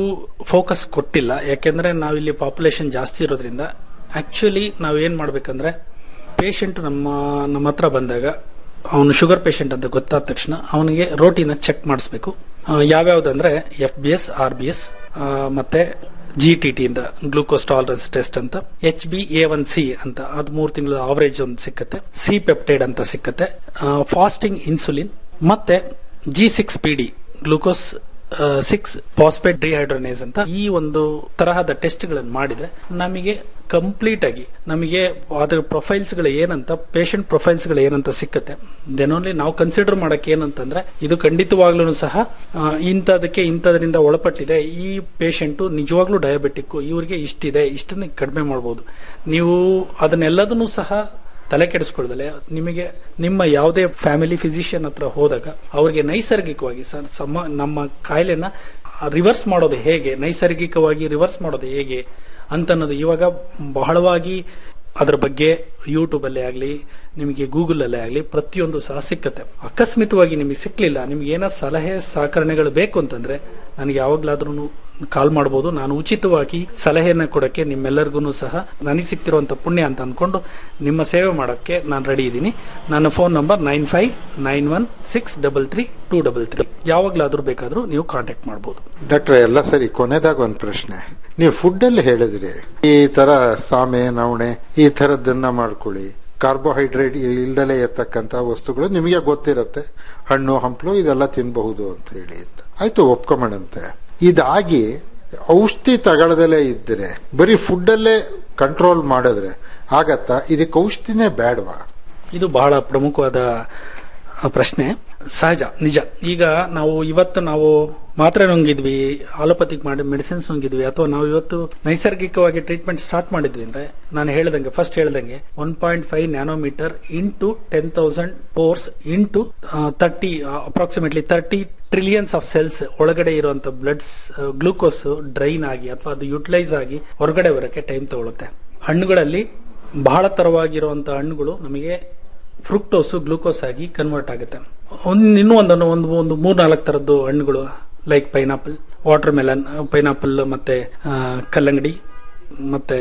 ಫೋಕಸ್ ಕೊಟ್ಟಿಲ್ಲ ಯಾಕೆಂದ್ರೆ ನಾವಿಲ್ಲಿ ಪಾಪ್ಯುಲೇಷನ್ ಜಾಸ್ತಿ ಇರೋದ್ರಿಂದ ಆಕ್ಚುಲಿ ನಾವೇನ್ ಮಾಡ್ಬೇಕಂದ್ರೆ ಪೇಷಂಟ್ ನಮ್ಮ ನಮ್ಮ ಹತ್ರ ಬಂದಾಗ ಅವನು ಶುಗರ್ ಪೇಷಂಟ್ ಅಂತ ಗೊತ್ತಾದ ತಕ್ಷಣ ಅವನಿಗೆ ರೋಟಿನ ಚೆಕ್ ಮಾಡಿಸ್ಬೇಕು ಯಾವ್ಯಾವ್ದಂದ್ರೆ F B S R B S ಮತ್ತೆ ಜಿ ಟಿ ಟಿ ಇಂದ ಗ್ಲೂಕೋಸ್ ಟಾಲರೆನ್ಸ್ ಟೆಸ್ಟ್ ಅಂತ H B A one C ಅಂತ ಅದು ಮೂರು ತಿಂಗಳ ಅವರೇಜ್ ಒಂದು ಸಿಕ್ಕತ್ತೆ ಸಿ ಪೆಪ್ಟೈಡ್ ಅಂತ ಸಿಕ್ಕತ್ತೆ ಫಾಸ್ಟಿಂಗ್ ಇನ್ಸುಲಿನ್ ಮತ್ತೆ G six P D glucose six phosphate dehydrogenase ಅಂತ ಈ ಒಂದು ತರಹದ ಟೆಸ್ಟ್ ಗಳನ್ನು ಮಾಡಿದ್ರೆ ನಮಗೆ ಕಂಪ್ಲೀಟ್ ಆಗಿ ನಮಗೆ ಅದರ ಪ್ರೊಫೈಲ್ಸ್ ಗಳು ಏನಂತ ಪೇಷಂಟ್ ಪ್ರೊಫೈಲ್ಸ್ ಗಳು ಏನಂತ ಸಿಕ್ಕತ್ತೆ ದೆನ್ ಓನ್ಲಿ ನಾವು ಕನ್ಸಿಡರ್ ಮಾಡಕ್ಕೆ ಏನಂತಂದ್ರೆ ಇದು ಖಂಡಿತವಾಗ್ಲೂ ಸಹ ಆ, ಇಂಥದಕ್ಕೆ ಇಂಥದ್ರಿಂದ ಒಳಪಟ್ಟಿದೆ ಈ ಪೇಷಂಟ್ ನಿಜವಾಗ್ಲೂ ಡಯಾಬಿಟಿಕ್ ಇವ್ರಿಗೆ ಇಷ್ಟಿದೆ ಇಷ್ಟನ್ನ ಕಡಿಮೆ ಮಾಡಬಹುದು ನೀವು ಅದನ್ನೆಲ್ಲದನ್ನು ಸಹ ತಲೆ ಕೆಡಿಸ್ಕೊಳ್ದಲೆ ನಿಮಗೆ ನಿಮ್ಮ ಯಾವುದೇ ಫ್ಯಾಮಿಲಿ ಫಿಸಿಷಿಯನ್ ಹತ್ರ ಹೋದಾಗ ಅವ್ರಿಗೆ ನೈಸರ್ಗಿಕವಾಗಿ ಸ- ಸಮ ನಮ್ಮ ಕಾಯಿಲೆನ ರಿವರ್ಸ್ ಮಾಡೋದು ಹೇಗೆ ನೈಸರ್ಗಿಕವಾಗಿ ರಿವರ್ಸ್ ಮಾಡೋದು ಹೇಗೆ ಅಂತ ಅನ್ನೋದು ಇವಾಗ ಬಹಳವಾಗಿ ಅದರ ಬಗ್ಗೆ ಯೂಟ್ಯೂಬ್ ಅಲ್ಲೇ ಆಗಲಿ ನಿಮಗೆ ಗೂಗಲ್ ಅಲ್ಲೇ ಆಗಲಿ ಪ್ರತಿಯೊಂದು ಸಹ ಸಿಕ್ಕತ್ತೆ ಅಕಸ್ಮಿತವಾಗಿ ನಿಮಗೆ ಸಿಕ್ಲಿಲ್ಲ ನಿಮ್ಗೆ ಏನೋ ಸಲಹೆ ಸಹಕರಣೆಗಳು ಬೇಕು ಅಂತಂದ್ರೆ ನನಗೆ ಯಾವಾಗ್ಲಾದ್ರೂ ಕಾಲ್ ಮಾಡಬಹುದು ನಾನು ಉಚಿತವಾಗಿ ಸಲಹೆಯನ್ನ ಕೊಡಕ್ಕೆ ನಿಮ್ಮೆಲ್ಲರಿಗೂ ಸಹ ನನಗೆ ಸಿಕ್ತಿರುವಂತ ಪುಣ್ಯ ಅಂತ ಅನ್ಕೊಂಡು ನಿಮ್ಮ ಸೇವೆ ಮಾಡಕ್ಕೆ ನಾನು ರೆಡಿ ಇದ್ದೀನಿ ನನ್ನ phone number nine five nine one six double three two double three ಯಾವಾಗ್ಲಾದ್ರೂ ಬೇಕಾದ್ರೂ ನೀವು ಕಾಂಟ್ಯಾಕ್ಟ್ ಮಾಡಬಹುದು ಡಾಕ್ಟ್ರೆ ಎಲ್ಲ ಸರಿ ಕೊನೆದಾಗ ಒಂದು ಪ್ರಶ್ನೆ ನೀವು ಫುಡ್ ಅಲ್ಲಿ ಹೇಳಿದ್ರಿ ಈ ತರ ಸಾಮೆ ನವಣೆ ಈ ತರದ್ದನ್ನ ಮಾಡ್ಕೊಳ್ಳಿ ಕಾರ್ಬೋಹೈಡ್ರೇಟ್ ಇಲ್ದಲೇ ಇರ್ತಕ್ಕಂತ ವಸ್ತುಗಳು ನಿಮಗೆ ಗೊತ್ತಿರುತ್ತೆ ಹಣ್ಣು ಹಂಪಲು ಇದೆಲ್ಲ ತಿನ್ಬಹುದು ಅಂತ ಹೇಳಿ ಅಂತ ಆಯ್ತು ಒಪ್ಕೊಂಬಣಂತೆ ಇದಾಗಿ ಔಷಧಿ ತಗೊಳ್ದಲೇ ಇದ್ರೆ ಬರೀ ಫುಡ್ ಅಲ್ಲೇ ಕಂಟ್ರೋಲ್ ಮಾಡಿದ್ರೆ ಆಗತ್ತಾ ಇದಕ್ಕೆ ಔಷಧಿನೇ ಬೇಡವಾ ಇದು ಬಹಳ ಪ್ರಮುಖವಾದ ಆ, ಪ್ರಶ್ನೆ ಸಹಜ ನಿಜ ಈಗ ನಾವು ಇವತ್ತು ನಾವು ಮಾತ್ರೆ ನುಂಗಿದ್ವಿ ಆಲೋಪತಿಕ್ ಮಾಡಿ ಮೆಡಿಸಿನ್ಸ್ ನುಂಗಿದ್ವಿ ಅಥವಾ ನಾವು ಇವತ್ತು ನೈಸರ್ಗಿಕವಾಗಿ ಟ್ರೀಟ್ಮೆಂಟ್ ಸ್ಟಾರ್ಟ್ ಮಾಡಿದ್ವಿ ಅಂದ್ರೆ ನಾನು ಹೇಳ್ದಂಗೆ ಫಸ್ಟ್ ಹೇಳ್ದಂಗೆ one point five nanometre into ten thousand pores into thirty approximately thirty trillions of cells ಒಳಗಡೆ ಇರುವಂತ ಬ್ಲಡ್ಸ್ ಗ್ಲೂಕೋಸ್ ಡ್ರೈನ್ ಆಗಿ ಅಥವಾ ಅದು ಯುಟಿಲೈಸ್ ಆಗಿ ಹೊರಗಡೆ ಬರೋಕ್ಕೆ ಟೈಮ್ ತಗೊಳುತ್ತೆ ಹಣ್ಣುಗಳಲ್ಲಿ ಬಹಳ ತರವಾಗಿರುವಂತಹ ಹಣ್ಣುಗಳು ನಮಗೆ ಫ್ರುಕ್ಟೋಸ್ ಗ್ಲೂಕೋಸ್ ಆಗಿ ಕನ್ವರ್ಟ್ ಆಗುತ್ತೆ ಒಂದ್ ಇನ್ನೂ ಒಂದನ್ನು ಒಂದು ಒಂದು ಮೂರ್ ನಾಲ್ಕು ತರದ್ದು ಹಣ್ಣುಗಳು like pineapple watermelon pineapple ಮತ್ತೆ ಆ, ಕಲ್ಲಂಗಡಿ ಮತ್ತೆ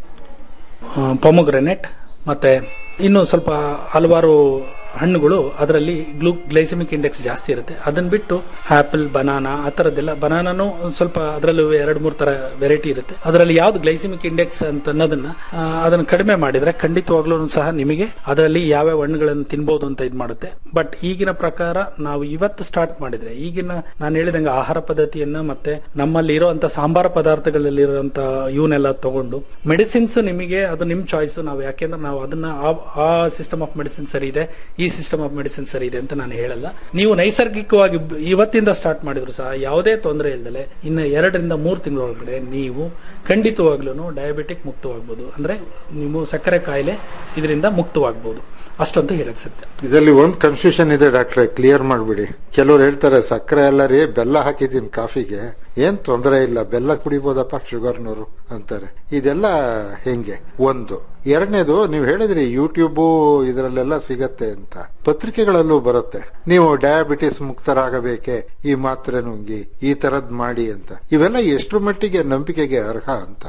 ಪೊಮೊಗ್ರೆನೆಟ್ ಮತ್ತೆ ಇನ್ನು ಸ್ವಲ್ಪ ಹಲವಾರು ಹಣ್ಣುಗಳು ಅದರಲ್ಲಿ ಗ್ಲೂ ಗ್ಲೈಸಮಿಕ್ ಇಂಡೆಕ್ಸ್ ಜಾಸ್ತಿ ಇರುತ್ತೆ ಅದನ್ನ ಬಿಟ್ಟು ಆಪಲ್ ಬನಾನಾ ಆ ತರದ್ದೆಲ್ಲ ಬನಾನಾನು ಒಂದ್ ಸ್ವಲ್ಪ ಅದರಲ್ಲೂ ಎರಡು ಮೂರು ತರ ವೆರೈಟಿ ಇರುತ್ತೆ ಅದರಲ್ಲಿ ಯಾವ್ದು ಗ್ಲೈಸಮಿಕ್ ಇಂಡೆಕ್ಸ್ ಅಂತ ಅನ್ನೋದನ್ನ ಆ, ಅದನ್ನ ಕಡಿಮೆ ಮಾಡಿದ್ರೆ ಖಂಡಿತವಾಗ್ಲೂ ಸಹ ನಿಮಗೆ ಅದರಲ್ಲಿ ಯಾವ್ಯಾವ ಹಣ್ಣುಗಳನ್ನು ತಿನ್ಬಹುದು ಅಂತ ಇದು ಮಾಡುತ್ತೆ ಬಟ್ ಈಗಿನ ಪ್ರಕಾರ ನಾವು ಇವತ್ತು ಸ್ಟಾರ್ಟ್ ಮಾಡಿದ್ರೆ ಈಗಿನ ನಾನು ಹೇಳಿದಂಗೆ ಆಹಾರ ಪದ್ಧತಿಯನ್ನ ಮತ್ತೆ ನಮ್ಮಲ್ಲಿ ಇರುವಂತ ಸಾಂಬಾರ ಪದಾರ್ಥಗಳಲ್ಲಿ ಇರುವಂತ ಇವನ್ನೆಲ್ಲ ತಗೊಂಡು ಮೆಡಿಸಿನ್ಸ್ ನಿಮಗೆ ಅದು ನಿಮ್ ಚಾಯ್ಸ್ ನಾವು ಯಾಕೆಂದ್ರೆ ನಾವು ಅದನ್ನ ಆ- ಆ ಸಿಸ್ಟಮ್ ಆಫ್ ಮೆಡಿಸಿನ್ ಸರಿ ಇದೆ ಈ ಸಿಸ್ಟಮ್ ಆಫ್ ಮೆಡಿಸಿನ್ ಸರಿ ಇದೆ ಅಂತ ನಾನು ಹೇಳಲ್ಲ ನೀವು ನೈಸರ್ಗಿಕವಾಗಿ ಬ- ಇವತ್ತಿಂದ ಸ್ಟಾರ್ಟ್ ಮಾಡಿದ್ರು ಸಹ ಯಾವುದೇ ತೊಂದರೆ ಇಲ್ಲದೆ ಇನ್ನು ಎರಡರಿಂದ ಮೂರು ತಿಂಗಳೊಳಗಡೆ ನೀವು ಖಂಡಿತವಾಗ್ಲೂ ಡಯಾಬಿಟಿಕ್ ಮುಕ್ತವಾಗ್ಬೋದು ಅಂದ್ರೆ ನೀವು ಸಕ್ಕರೆ ಕಾಯಿಲೆ ಇದರಿಂದ ಮುಕ್ತವಾಗ್ಬೋದು ಅಷ್ಟಂತೂ ಹೇಳಕ್ ಸತ್ಯ ಇದರಲ್ಲಿ ಒಂದು ಕನ್ಫ್ಯೂಷನ್ ಇದೆ ಡಾಕ್ಟ್ರೆ ಕ್ಲಿಯರ್ ಮಾಡ್ಬಿಡಿ ಕೆಲವ್ರು ಹೇಳ್ತಾರೆ ಸಕ್ಕರೆ ಎಲ್ಲ ರೀ ಬೆಲ್ಲ ಹಾಕಿದೀನಿ ಕಾಫಿಗೆ ಏನ್ ತೊಂದರೆ ಇಲ್ಲ ಬೆಲ್ಲ ಕುಡಿಬೋದಪ್ಪ ಶುಗರ್ನವರು ಅಂತಾರೆ ಇದೆಲ್ಲ ಹೆಂಗೆ ಒಂದು ಎರಡನೇದು ನೀವು ಹೇಳಿದ್ರಿ ಯೂಟ್ಯೂಬ್ ಇದರಲ್ಲೆಲ್ಲ ಸಿಗತ್ತೆ ಅಂತ ಪತ್ರಿಕೆಗಳಲ್ಲೂ ಬರುತ್ತೆ ನೀವು ಡಯಾಬಿಟಿಸ್ ಮುಕ್ತರಾಗಬೇಕೆ ಈ ಮಾತ್ರೆ ನುಂಗಿ ಈ ತರದ್ ಮಾಡಿ ಅಂತ ಇವೆಲ್ಲ ಎಷ್ಟು ಮಟ್ಟಿಗೆ ನಂಬಿಕೆಗೆ ಅರ್ಹ ಅಂತ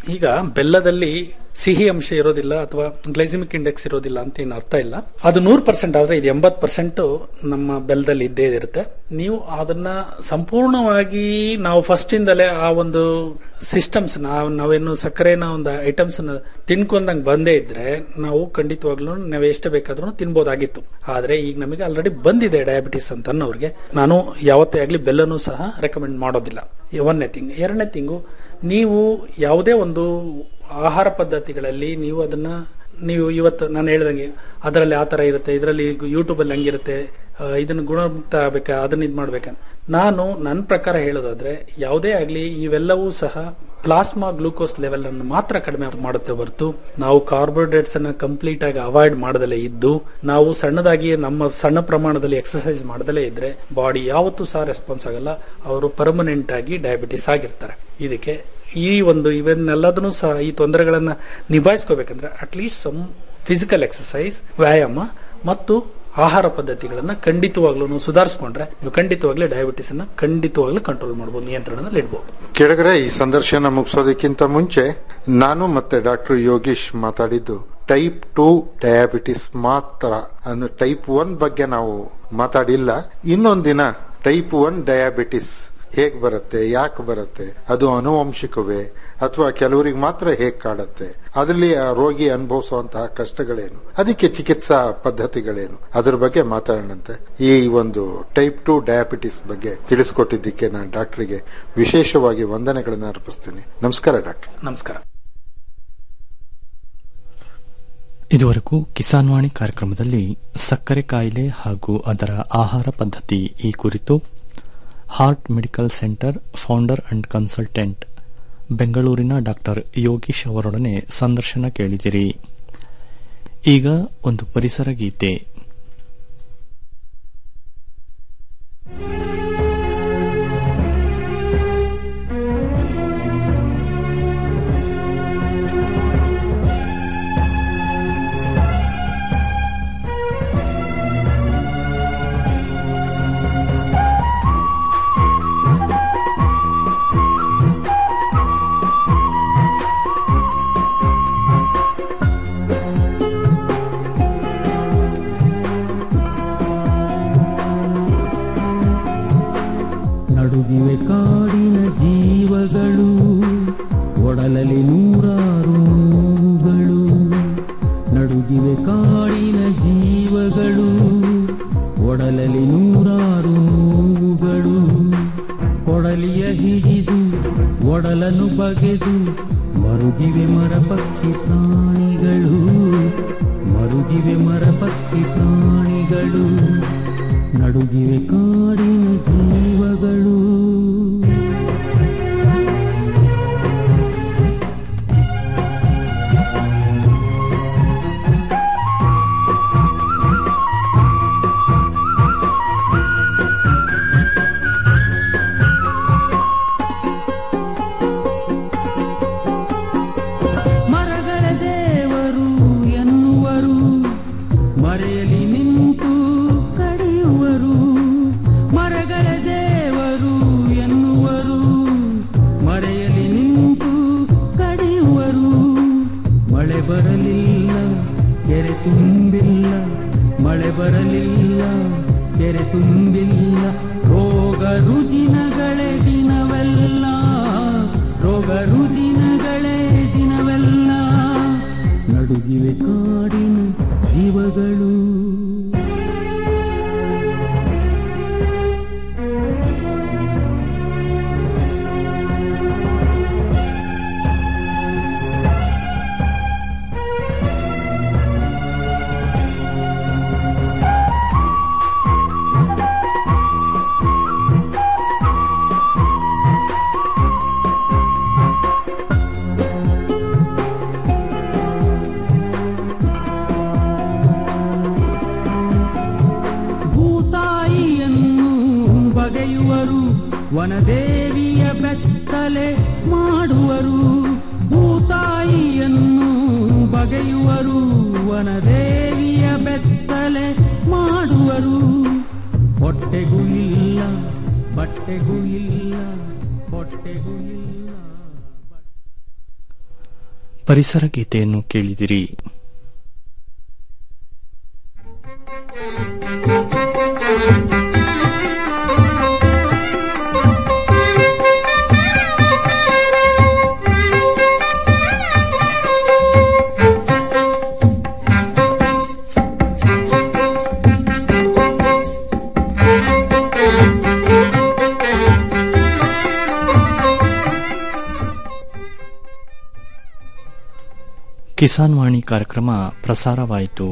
ಈಗ ಬೆಲ್ಲದಲ್ಲಿ ಸಿಹಿ ಅಂಶ ಇರೋದಿಲ್ಲ ಅಥವಾ ಗ್ಲೈಸಿಮಿಕ್ ಇಂಡೆಕ್ಸ್ ಇರೋದಿಲ್ಲ ಅಂತ ಏನು ಅರ್ಥ ಇಲ್ಲ ಅದು ನೂರು ಪರ್ಸೆಂಟ್ ಆದ್ರೆ ಇದು ಎಂಬತ್ ಪರ್ಸೆಂಟ್ ನಮ್ಮ ಬೆಲ್ಲದಲ್ಲಿ ಇದ್ದೇ ಇರುತ್ತೆ ನೀವು ಅದನ್ನ ಸಂಪೂರ್ಣವಾಗಿ ನಾವು ಫಸ್ಟ್ ಇಂದಲೇ ಆ ಒಂದು ಸಿಸ್ಟಮ್ಸ್ ನಾವು ನಾವೇನು ಸಕ್ಕರೆನ ಒಂದು ಐಟಮ್ಸ್ ತಿನ್ಕೊಂಡಂಗ್ ಬಂದೇ ಇದ್ರೆ ನಾವು ಖಂಡಿತವಾಗ್ಲೂ ನಾವು ಎಷ್ಟು ಬೇಕಾದ್ರೂ ತಿನ್ಬೋದಾಗಿತ್ತು ಆದ್ರೆ ಈಗ ನಮಗೆ ಆಲ್ರೆಡಿ ಬಂದಿದೆ ಡಯಾಬಿಟಿಸ್ ಅಂತ ಅನ್ನೋರಿಗೆ ನಾನು ಯಾವತ್ತೇ ಆಗ್ಲಿ ಬೆಲ್ಲನೂ ಸಹ ರೆಕಮೆಂಡ್ ಮಾಡೋದಿಲ್ಲ ಒಂದನೇ ತಿಂಗ್ ಎರಡನೇ ತಿಂಗು ನೀವು ಯಾವುದೇ ಒಂದು ಆಹಾರ ಪದ್ಧತಿಗಳಲ್ಲಿ ನೀವು ಅದನ್ನ ನೀವು ಇವತ್ತು ನಾನು ಹೇಳ್ದಂಗೆ ಅದರಲ್ಲಿ ಆ ತರ ಇರುತ್ತೆ ಇದರಲ್ಲಿ ಯೂಟ್ಯೂಬ್ ಅಲ್ಲಿ ಹಂಗಿರುತ್ತೆ ಆ, ಇದನ್ನ ಗುಣಮುಕ್ತ ಆಗ್ಬೇಕಾ ಅದನ್ನ ಇದ್ ಮಾಡ್ಬೇಕಾ ನಾನು ನನ್ನ ಪ್ರಕಾರ ಹೇಳೋದಾದ್ರೆ ಯಾವುದೇ ಆಗ್ಲಿ ಇವೆಲ್ಲವೂ ಸಹ ಪ್ಲಾಸ್ಮಾ ಗ್ಲೂಕೋಸ್ ಲೆವೆಲ್ ಅನ್ನು ಮಾತ್ರ ಕಡಿಮೆ ಮಾಡುತ್ತೆ ಹೊರತು ನಾವು ಕಾರ್ಬೋಹೈಡ್ರೇಟ್ಸ್ ಅನ್ನ ಕಂಪ್ಲೀಟ್ ಆಗಿ ಅವಾಯ್ಡ್ ಮಾಡದಲ್ಲೇ ಇದ್ದು ನಾವು ಸಣ್ಣದಾಗಿ ನಮ್ಮ ಸಣ್ಣ ಪ್ರಮಾಣದಲ್ಲಿ ಎಕ್ಸರ್ಸೈಸ್ ಮಾಡದಲ್ಲೇ ಇದ್ರೆ ಬಾಡಿ ಯಾವತ್ತೂ ಸಹ ರೆಸ್ಪಾನ್ಸ್ ಆಗಲ್ಲ ಅವರು ಪರ್ಮನೆಂಟ್ ಆಗಿ ಡಯಾಬಿಟಿಸ್ ಆಗಿರ್ತಾರೆ ಇದಕ್ಕೆ ಈ ಒಂದು ಇವನ್ನೆಲ್ಲದನ್ನು ಸಹ ಈ ತೊಂದರೆಗಳನ್ನ ನಿಭಾಯಿಸ್ಕೋಬೇಕಂದ್ರೆ ಅಟ್ಲೀಸ್ಟ್ ಸಮ್ ಫಿಸಿಕಲ್ ಎಕ್ಸರ್ಸೈಸ್ ವ್ಯಾಯಾಮ ಮತ್ತು ಆಹಾರ ಪದ್ಧತಿಗಳನ್ನ ಖಂಡಿತವಾಗ್ಲೂ ಸುಧಾರಿಸ್ಕೊಂಡ್ರೆ ನೀವು ಖಂಡಿತವಾಗ್ಲೂ ಡಯಾಬಿಟಿಸ್ ಅನ್ನ ಖಂಡಿತವಾಗ್ಲೂ ಕಂಟ್ರೋಲ್ ಮಾಡಬಹುದು ನಿಯಂತ್ರಣದಲ್ಲಿ ಇಡಬಹುದು ಕೆಳಗರೆ ಈ ಸಂದರ್ಶನ ಮುಗಿಸೋದಕ್ಕಿಂತ ಮುಂಚೆ ನಾನು ಮತ್ತೆ ಡಾಕ್ಟರ್ ಯೋಗೀಶ್ ಮಾತಾಡಿದ್ದು ಟೈಪ್ ಟೂ ಡಯಾಬಿಟಿಸ್ ಮಾತ್ರ ಅಂದ್ರೆ ಟೈಪ್ ಒನ್ ಬಗ್ಗೆ ನಾವು ಮಾತಾಡಿಲ್ಲ ಇನ್ನೊಂದಿನ ಟೈಪ್ ಒನ್ ಡಯಾಬಿಟಿಸ್ ಹೇಗ್ ಬರುತ್ತೆ ಯಾಕೆ ಬರುತ್ತೆ ಅದು ಅನುವಂಶಿಕವೇ ಅಥವಾ ಕೆಲವರಿಗೆ ಮಾತ್ರ ಹೇಗ್ ಕಾಡುತ್ತೆ ಅದರಲ್ಲಿ ಆ ರೋಗಿ ಅನುಭವಿಸುವಂತಹ ಕಷ್ಟಗಳೇನು ಅದಕ್ಕೆ ಚಿಕಿತ್ಸಾ ಪದ್ಧತಿಗಳೇನು ಅದ್ರ ಬಗ್ಗೆ ಮಾತಾಡೋಣಂತೆ ಈ ಒಂದು ಟೈಪ್ ಟು ಡಯಾಬಿಟಿಸ್ ಬಗ್ಗೆ ತಿಳಿಸ್ಕೊಟ್ಟಿದ್ದಕ್ಕೆ ನಾನು ಡಾಕ್ಟರ್ಗೆ ವಿಶೇಷವಾಗಿ ವಂದನೆಗಳನ್ನು ಅರ್ಪಿಸ್ತೀನಿ ನಮಸ್ಕಾರ ಡಾಕ್ಟರ್ ನಮಸ್ಕಾರ ಇದುವರೆಗೂ ಕಿಸಾನ್ ವಾಣಿ ಕಾರ್ಯಕ್ರಮದಲ್ಲಿ ಸಕ್ಕರೆ ಕಾಯಿಲೆ ಹಾಗೂ ಅದರ ಆಹಾರ ಪದ್ಧತಿ ಈ ಕುರಿತು heart medical centre founder and consultant ಬೆಂಗಳೂರಿನ ಡಾಕ್ಟರ್ ಯೋಗೀಶ್ ಅವರೊಡನೆ ಸಂದರ್ಶನ ಕೇಳಿದಿರಿ ಈಗ ಒಂದು ಪರಿಸರ ಗೀತೆ ನಡುಗಿವೆ ಕಾಡಿನ ಜೀವಗಳು ಒಡಲಲಿ ನೂರಾರು ನೋವುಗಳು ನಡುಗಿವೆ ಕಾಡಿನ ಜೀವಗಳು ಒಡಲಲಿ ನೂರಾರು ನೋವುಗಳು ಕೊಡಲಿಯ ಹಿಡಿದು ಒಡಲನ್ನು ಬಗೆದು ಮರುಗಿವೆ ಮರ ಪಕ್ಷಿ ಪ್ರಾಣಿಗಳು ಮರುಗಿವೆ ಮರ ಪಕ್ಷಿ ಪ್ರಾಣಿಗಳು ನಡುಗಿವೆ ಕಾಡಿನ ಜೀವಗಳು ಮರಗಳ ದೇವರು ಎನ್ನುವರು ಮರೆಯಲಿ ನಿಂತು ಕಡಿಯುವರು ಮರಗಳ ದೇವರು ಎನ್ನುವರು ಮರೆಯಲಿ ನಿಂತು ಕಡಿಯುವರು ಮಳೆ ಬರಲಿಲ್ಲ ಕೆರೆ ತುಂಬಿಲ್ಲ ಮಳೆ ಬರಲಿಲ್ಲ ಕೆರೆ ತುಂಬಿಲ್ಲ ರೋಗ ರುಜಿನಗಳೇ ದಿನವೆಲ್ಲ ರೋಗ ರುಜಿನಗಳೇ ದಿನವೆಲ್ಲ ನಡುಗಿವೆ ಕಾಡಿನ ಜೀವಗಳು ಭೂತಾಯಿಯನ್ನು ಬಗೆಯುವರು ವನದೇವಿಯ ಬೆತ್ತಲೆ ಮಾಡುವರು ಭೂತಾಯಿಯನ್ನು ಬಗೆಯುವರು ವನದೇವಿಯ ಬೆತ್ತಲೆ ಮಾಡುವರು ಹೊಟ್ಟೆಗೂ ಇಲ್ಲ ಬಟ್ಟೆಗೂ ಇಲ್ಲ ಹೊಟ್ಟೆಗೂ ಇಲ್ಲ ಪರಿಸರ ಗೀತೆಯನ್ನು ಕೇಳಿದಿರಿ ಕಿಸಾನ್ ವಾಣಿ ಕಾರ್ಯಕ್ರಮ ಪ್ರಸಾರವಾಯಿತು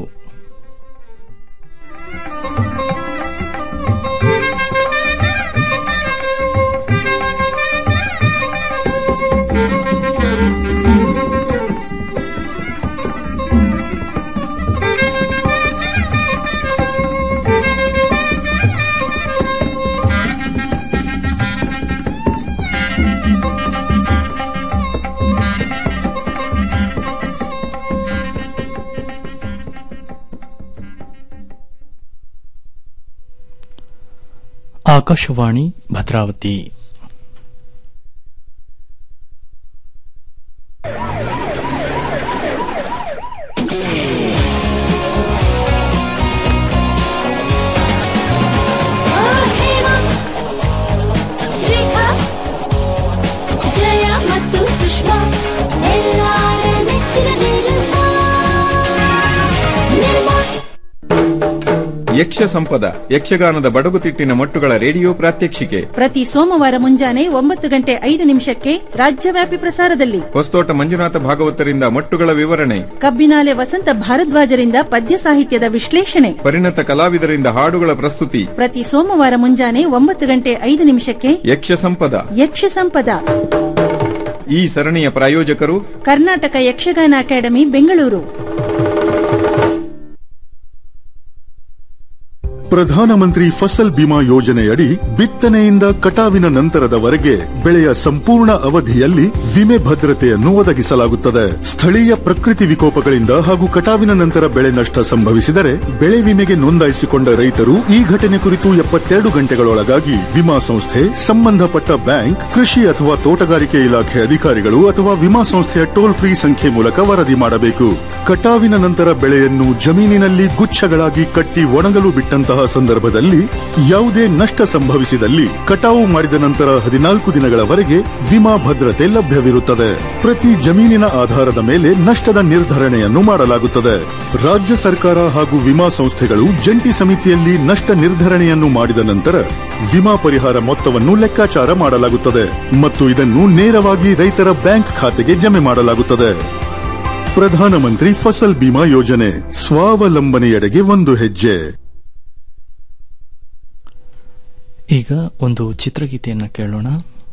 ಆಕಾಶವಾಣಿ ಭದ್ರಾವತಿ ರೇಖಾ ಜಯ ಮತ್ತು ಸುಷ್ಮಾ ಎಲ್ಲಾರ ನೆಚ್ಚಿನ ನಿರ್ಮಾ ನಿರ್ಮಾ ಯಕ್ಷ ಸಂಪದ ಯಕ್ಷಗಾನದ ಬಡಗುತಿಟ್ಟಿನ ಮೊಟ್ಟುಗಳ ರೇಡಿಯೋ ಪ್ರಾತ್ಯಕ್ಷಿಕೆ ಪ್ರತಿ ಸೋಮವಾರ ಮುಂಜಾನೆ ಒಂಬತ್ತು ಗಂಟೆ ಐದು ನಿಮಿಷಕ್ಕೆ ರಾಜ್ಯವ್ಯಾಪಿ ಪ್ರಸಾರದಲ್ಲಿ ಹೊಸತೋಟ ಮಂಜುನಾಥ ಭಾಗವತರಿಂದ ಮೊಟ್ಟುಗಳ ವಿವರಣೆ ಕಬ್ಬಿನಾಲೆ ವಸಂತ ಭಾರದ್ವಾಜರಿಂದ ಪದ್ಯ ಸಾಹಿತ್ಯದ ವಿಶ್ಲೇಷಣೆ ಪರಿಣತ ಕಲಾವಿದರಿಂದ ಹಾಡುಗಳ ಪ್ರಸ್ತುತಿ ಪ್ರತಿ ಸೋಮವಾರ ಮುಂಜಾನೆ ಒಂಬತ್ತು ಗಂಟೆ ಐದು ನಿಮಿಷಕ್ಕೆ ಯಕ್ಷ ಸಂಪದ ಯಕ್ಷ ಸಂಪದ ಈ ಸರಣಿಯ ಪ್ರಾಯೋಜಕರು ಕರ್ನಾಟಕ ಯಕ್ಷಗಾನ ಅಕಾಡೆಮಿ ಬೆಂಗಳೂರು ಪ್ರಧಾನಮಂತ್ರಿ ಫಸಲ್ ಬಿಮಾ ಯೋಜನೆಯಡಿ ಬಿತ್ತನೆಯಿಂದ ಕಟಾವಿನ ನಂತರದವರೆಗೆ ಬೆಳೆಯ ಸಂಪೂರ್ಣ ಅವಧಿಯಲ್ಲಿ ವಿಮೆ ಭದ್ರತೆಯನ್ನು ಒದಗಿಸಲಾಗುತ್ತದೆ ಸ್ಥಳೀಯ ಪ್ರಕೃತಿ ವಿಕೋಪಗಳಿಂದ ಹಾಗೂ ಕಟಾವಿನ ನಂತರ ಬೆಳೆ ನಷ್ಟ ಸಂಭವಿಸಿದರೆ ಬೆಳೆ ವಿಮೆಗೆ ನೋಂದಾಯಿಸಿಕೊಂಡ ರೈತರು ಈ ಘಟನೆ ಕುರಿತು ಎಪ್ಪತ್ತೆರಡು ಗಂಟೆಗಳೊಳಗಾಗಿ ವಿಮಾ ಸಂಸ್ಥೆ ಸಂಬಂಧಪಟ್ಟ ಬ್ಯಾಂಕ್ ಕೃಷಿ ಅಥವಾ ತೋಟಗಾರಿಕೆ ಇಲಾಖೆ ಅಧಿಕಾರಿಗಳು ಅಥವಾ ವಿಮಾ ಸಂಸ್ಥೆಯ ಟೋಲ್ ಫ್ರೀ ಸಂಖ್ಯೆ ಮೂಲಕ ವರದಿ ಮಾಡಬೇಕು ಕಟಾವಿನ ನಂತರ ಬೆಳೆಯನ್ನು ಜಮೀನಿನಲ್ಲಿ ಗುಚ್ಛಗಳಾಗಿ ಕಟ್ಟಿ ಒಣಗಲು ಬಿಟ್ಟಂತಹ ಸಂದರ್ಭದಲ್ಲಿ ಯಾವುದೇ ನಷ್ಟ ಸಂಭವಿಸಿದಲ್ಲಿ ಕಟಾವು ಮಾಡಿದ ನಂತರ ಹದಿನಾಲ್ಕು ದಿನಗಳವರೆಗೆ ವಿಮಾ ಭದ್ರತೆ ಲಭ್ಯವಿರುತ್ತದೆ ಪ್ರತಿ ಜಮೀನಿನ ಆಧಾರದ ಮೇಲೆ ನಷ್ಟದ ನಿರ್ಧರಣೆಯನ್ನು ಮಾಡಲಾಗುತ್ತದೆ ರಾಜ್ಯ ಸರ್ಕಾರ ಹಾಗೂ ವಿಮಾ ಸಂಸ್ಥೆಗಳು ಜಂಟಿ ಸಮಿತಿಯಲ್ಲಿ ನಷ್ಟ ನಿರ್ಧರಣೆಯನ್ನು ಮಾಡಿದ ನಂತರ ವಿಮಾ ಪರಿಹಾರ ಮೊತ್ತವನ್ನು ಲೆಕ್ಕಾಚಾರ ಮಾಡಲಾಗುತ್ತದೆ ಮತ್ತು ಇದನ್ನು ನೇರವಾಗಿ ರೈತರ ಬ್ಯಾಂಕ್ ಖಾತೆಗೆ ಜಮೆ ಮಾಡಲಾಗುತ್ತದೆ ಪ್ರಧಾನಮಂತ್ರಿ ಫಸಲ್ ಬಿಮಾ ಯೋಜನೆ ಸ್ವಾವಲಂಬನೆಯೆಡೆಗೆ ಒಂದು ಹೆಜ್ಜೆ ಈಗ ಒಂದು ಚಿತ್ರಗೀತೆಯನ್ನು ಕೇಳೋಣ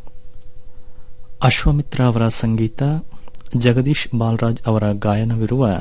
ಅಶ್ವಮಿತ್ರ ಅವರ ಸಂಗೀತ ಜಗದೀಶ್ ಬಾಲರಾಜ್ ಅವರ ಗಾಯನವಿರುವ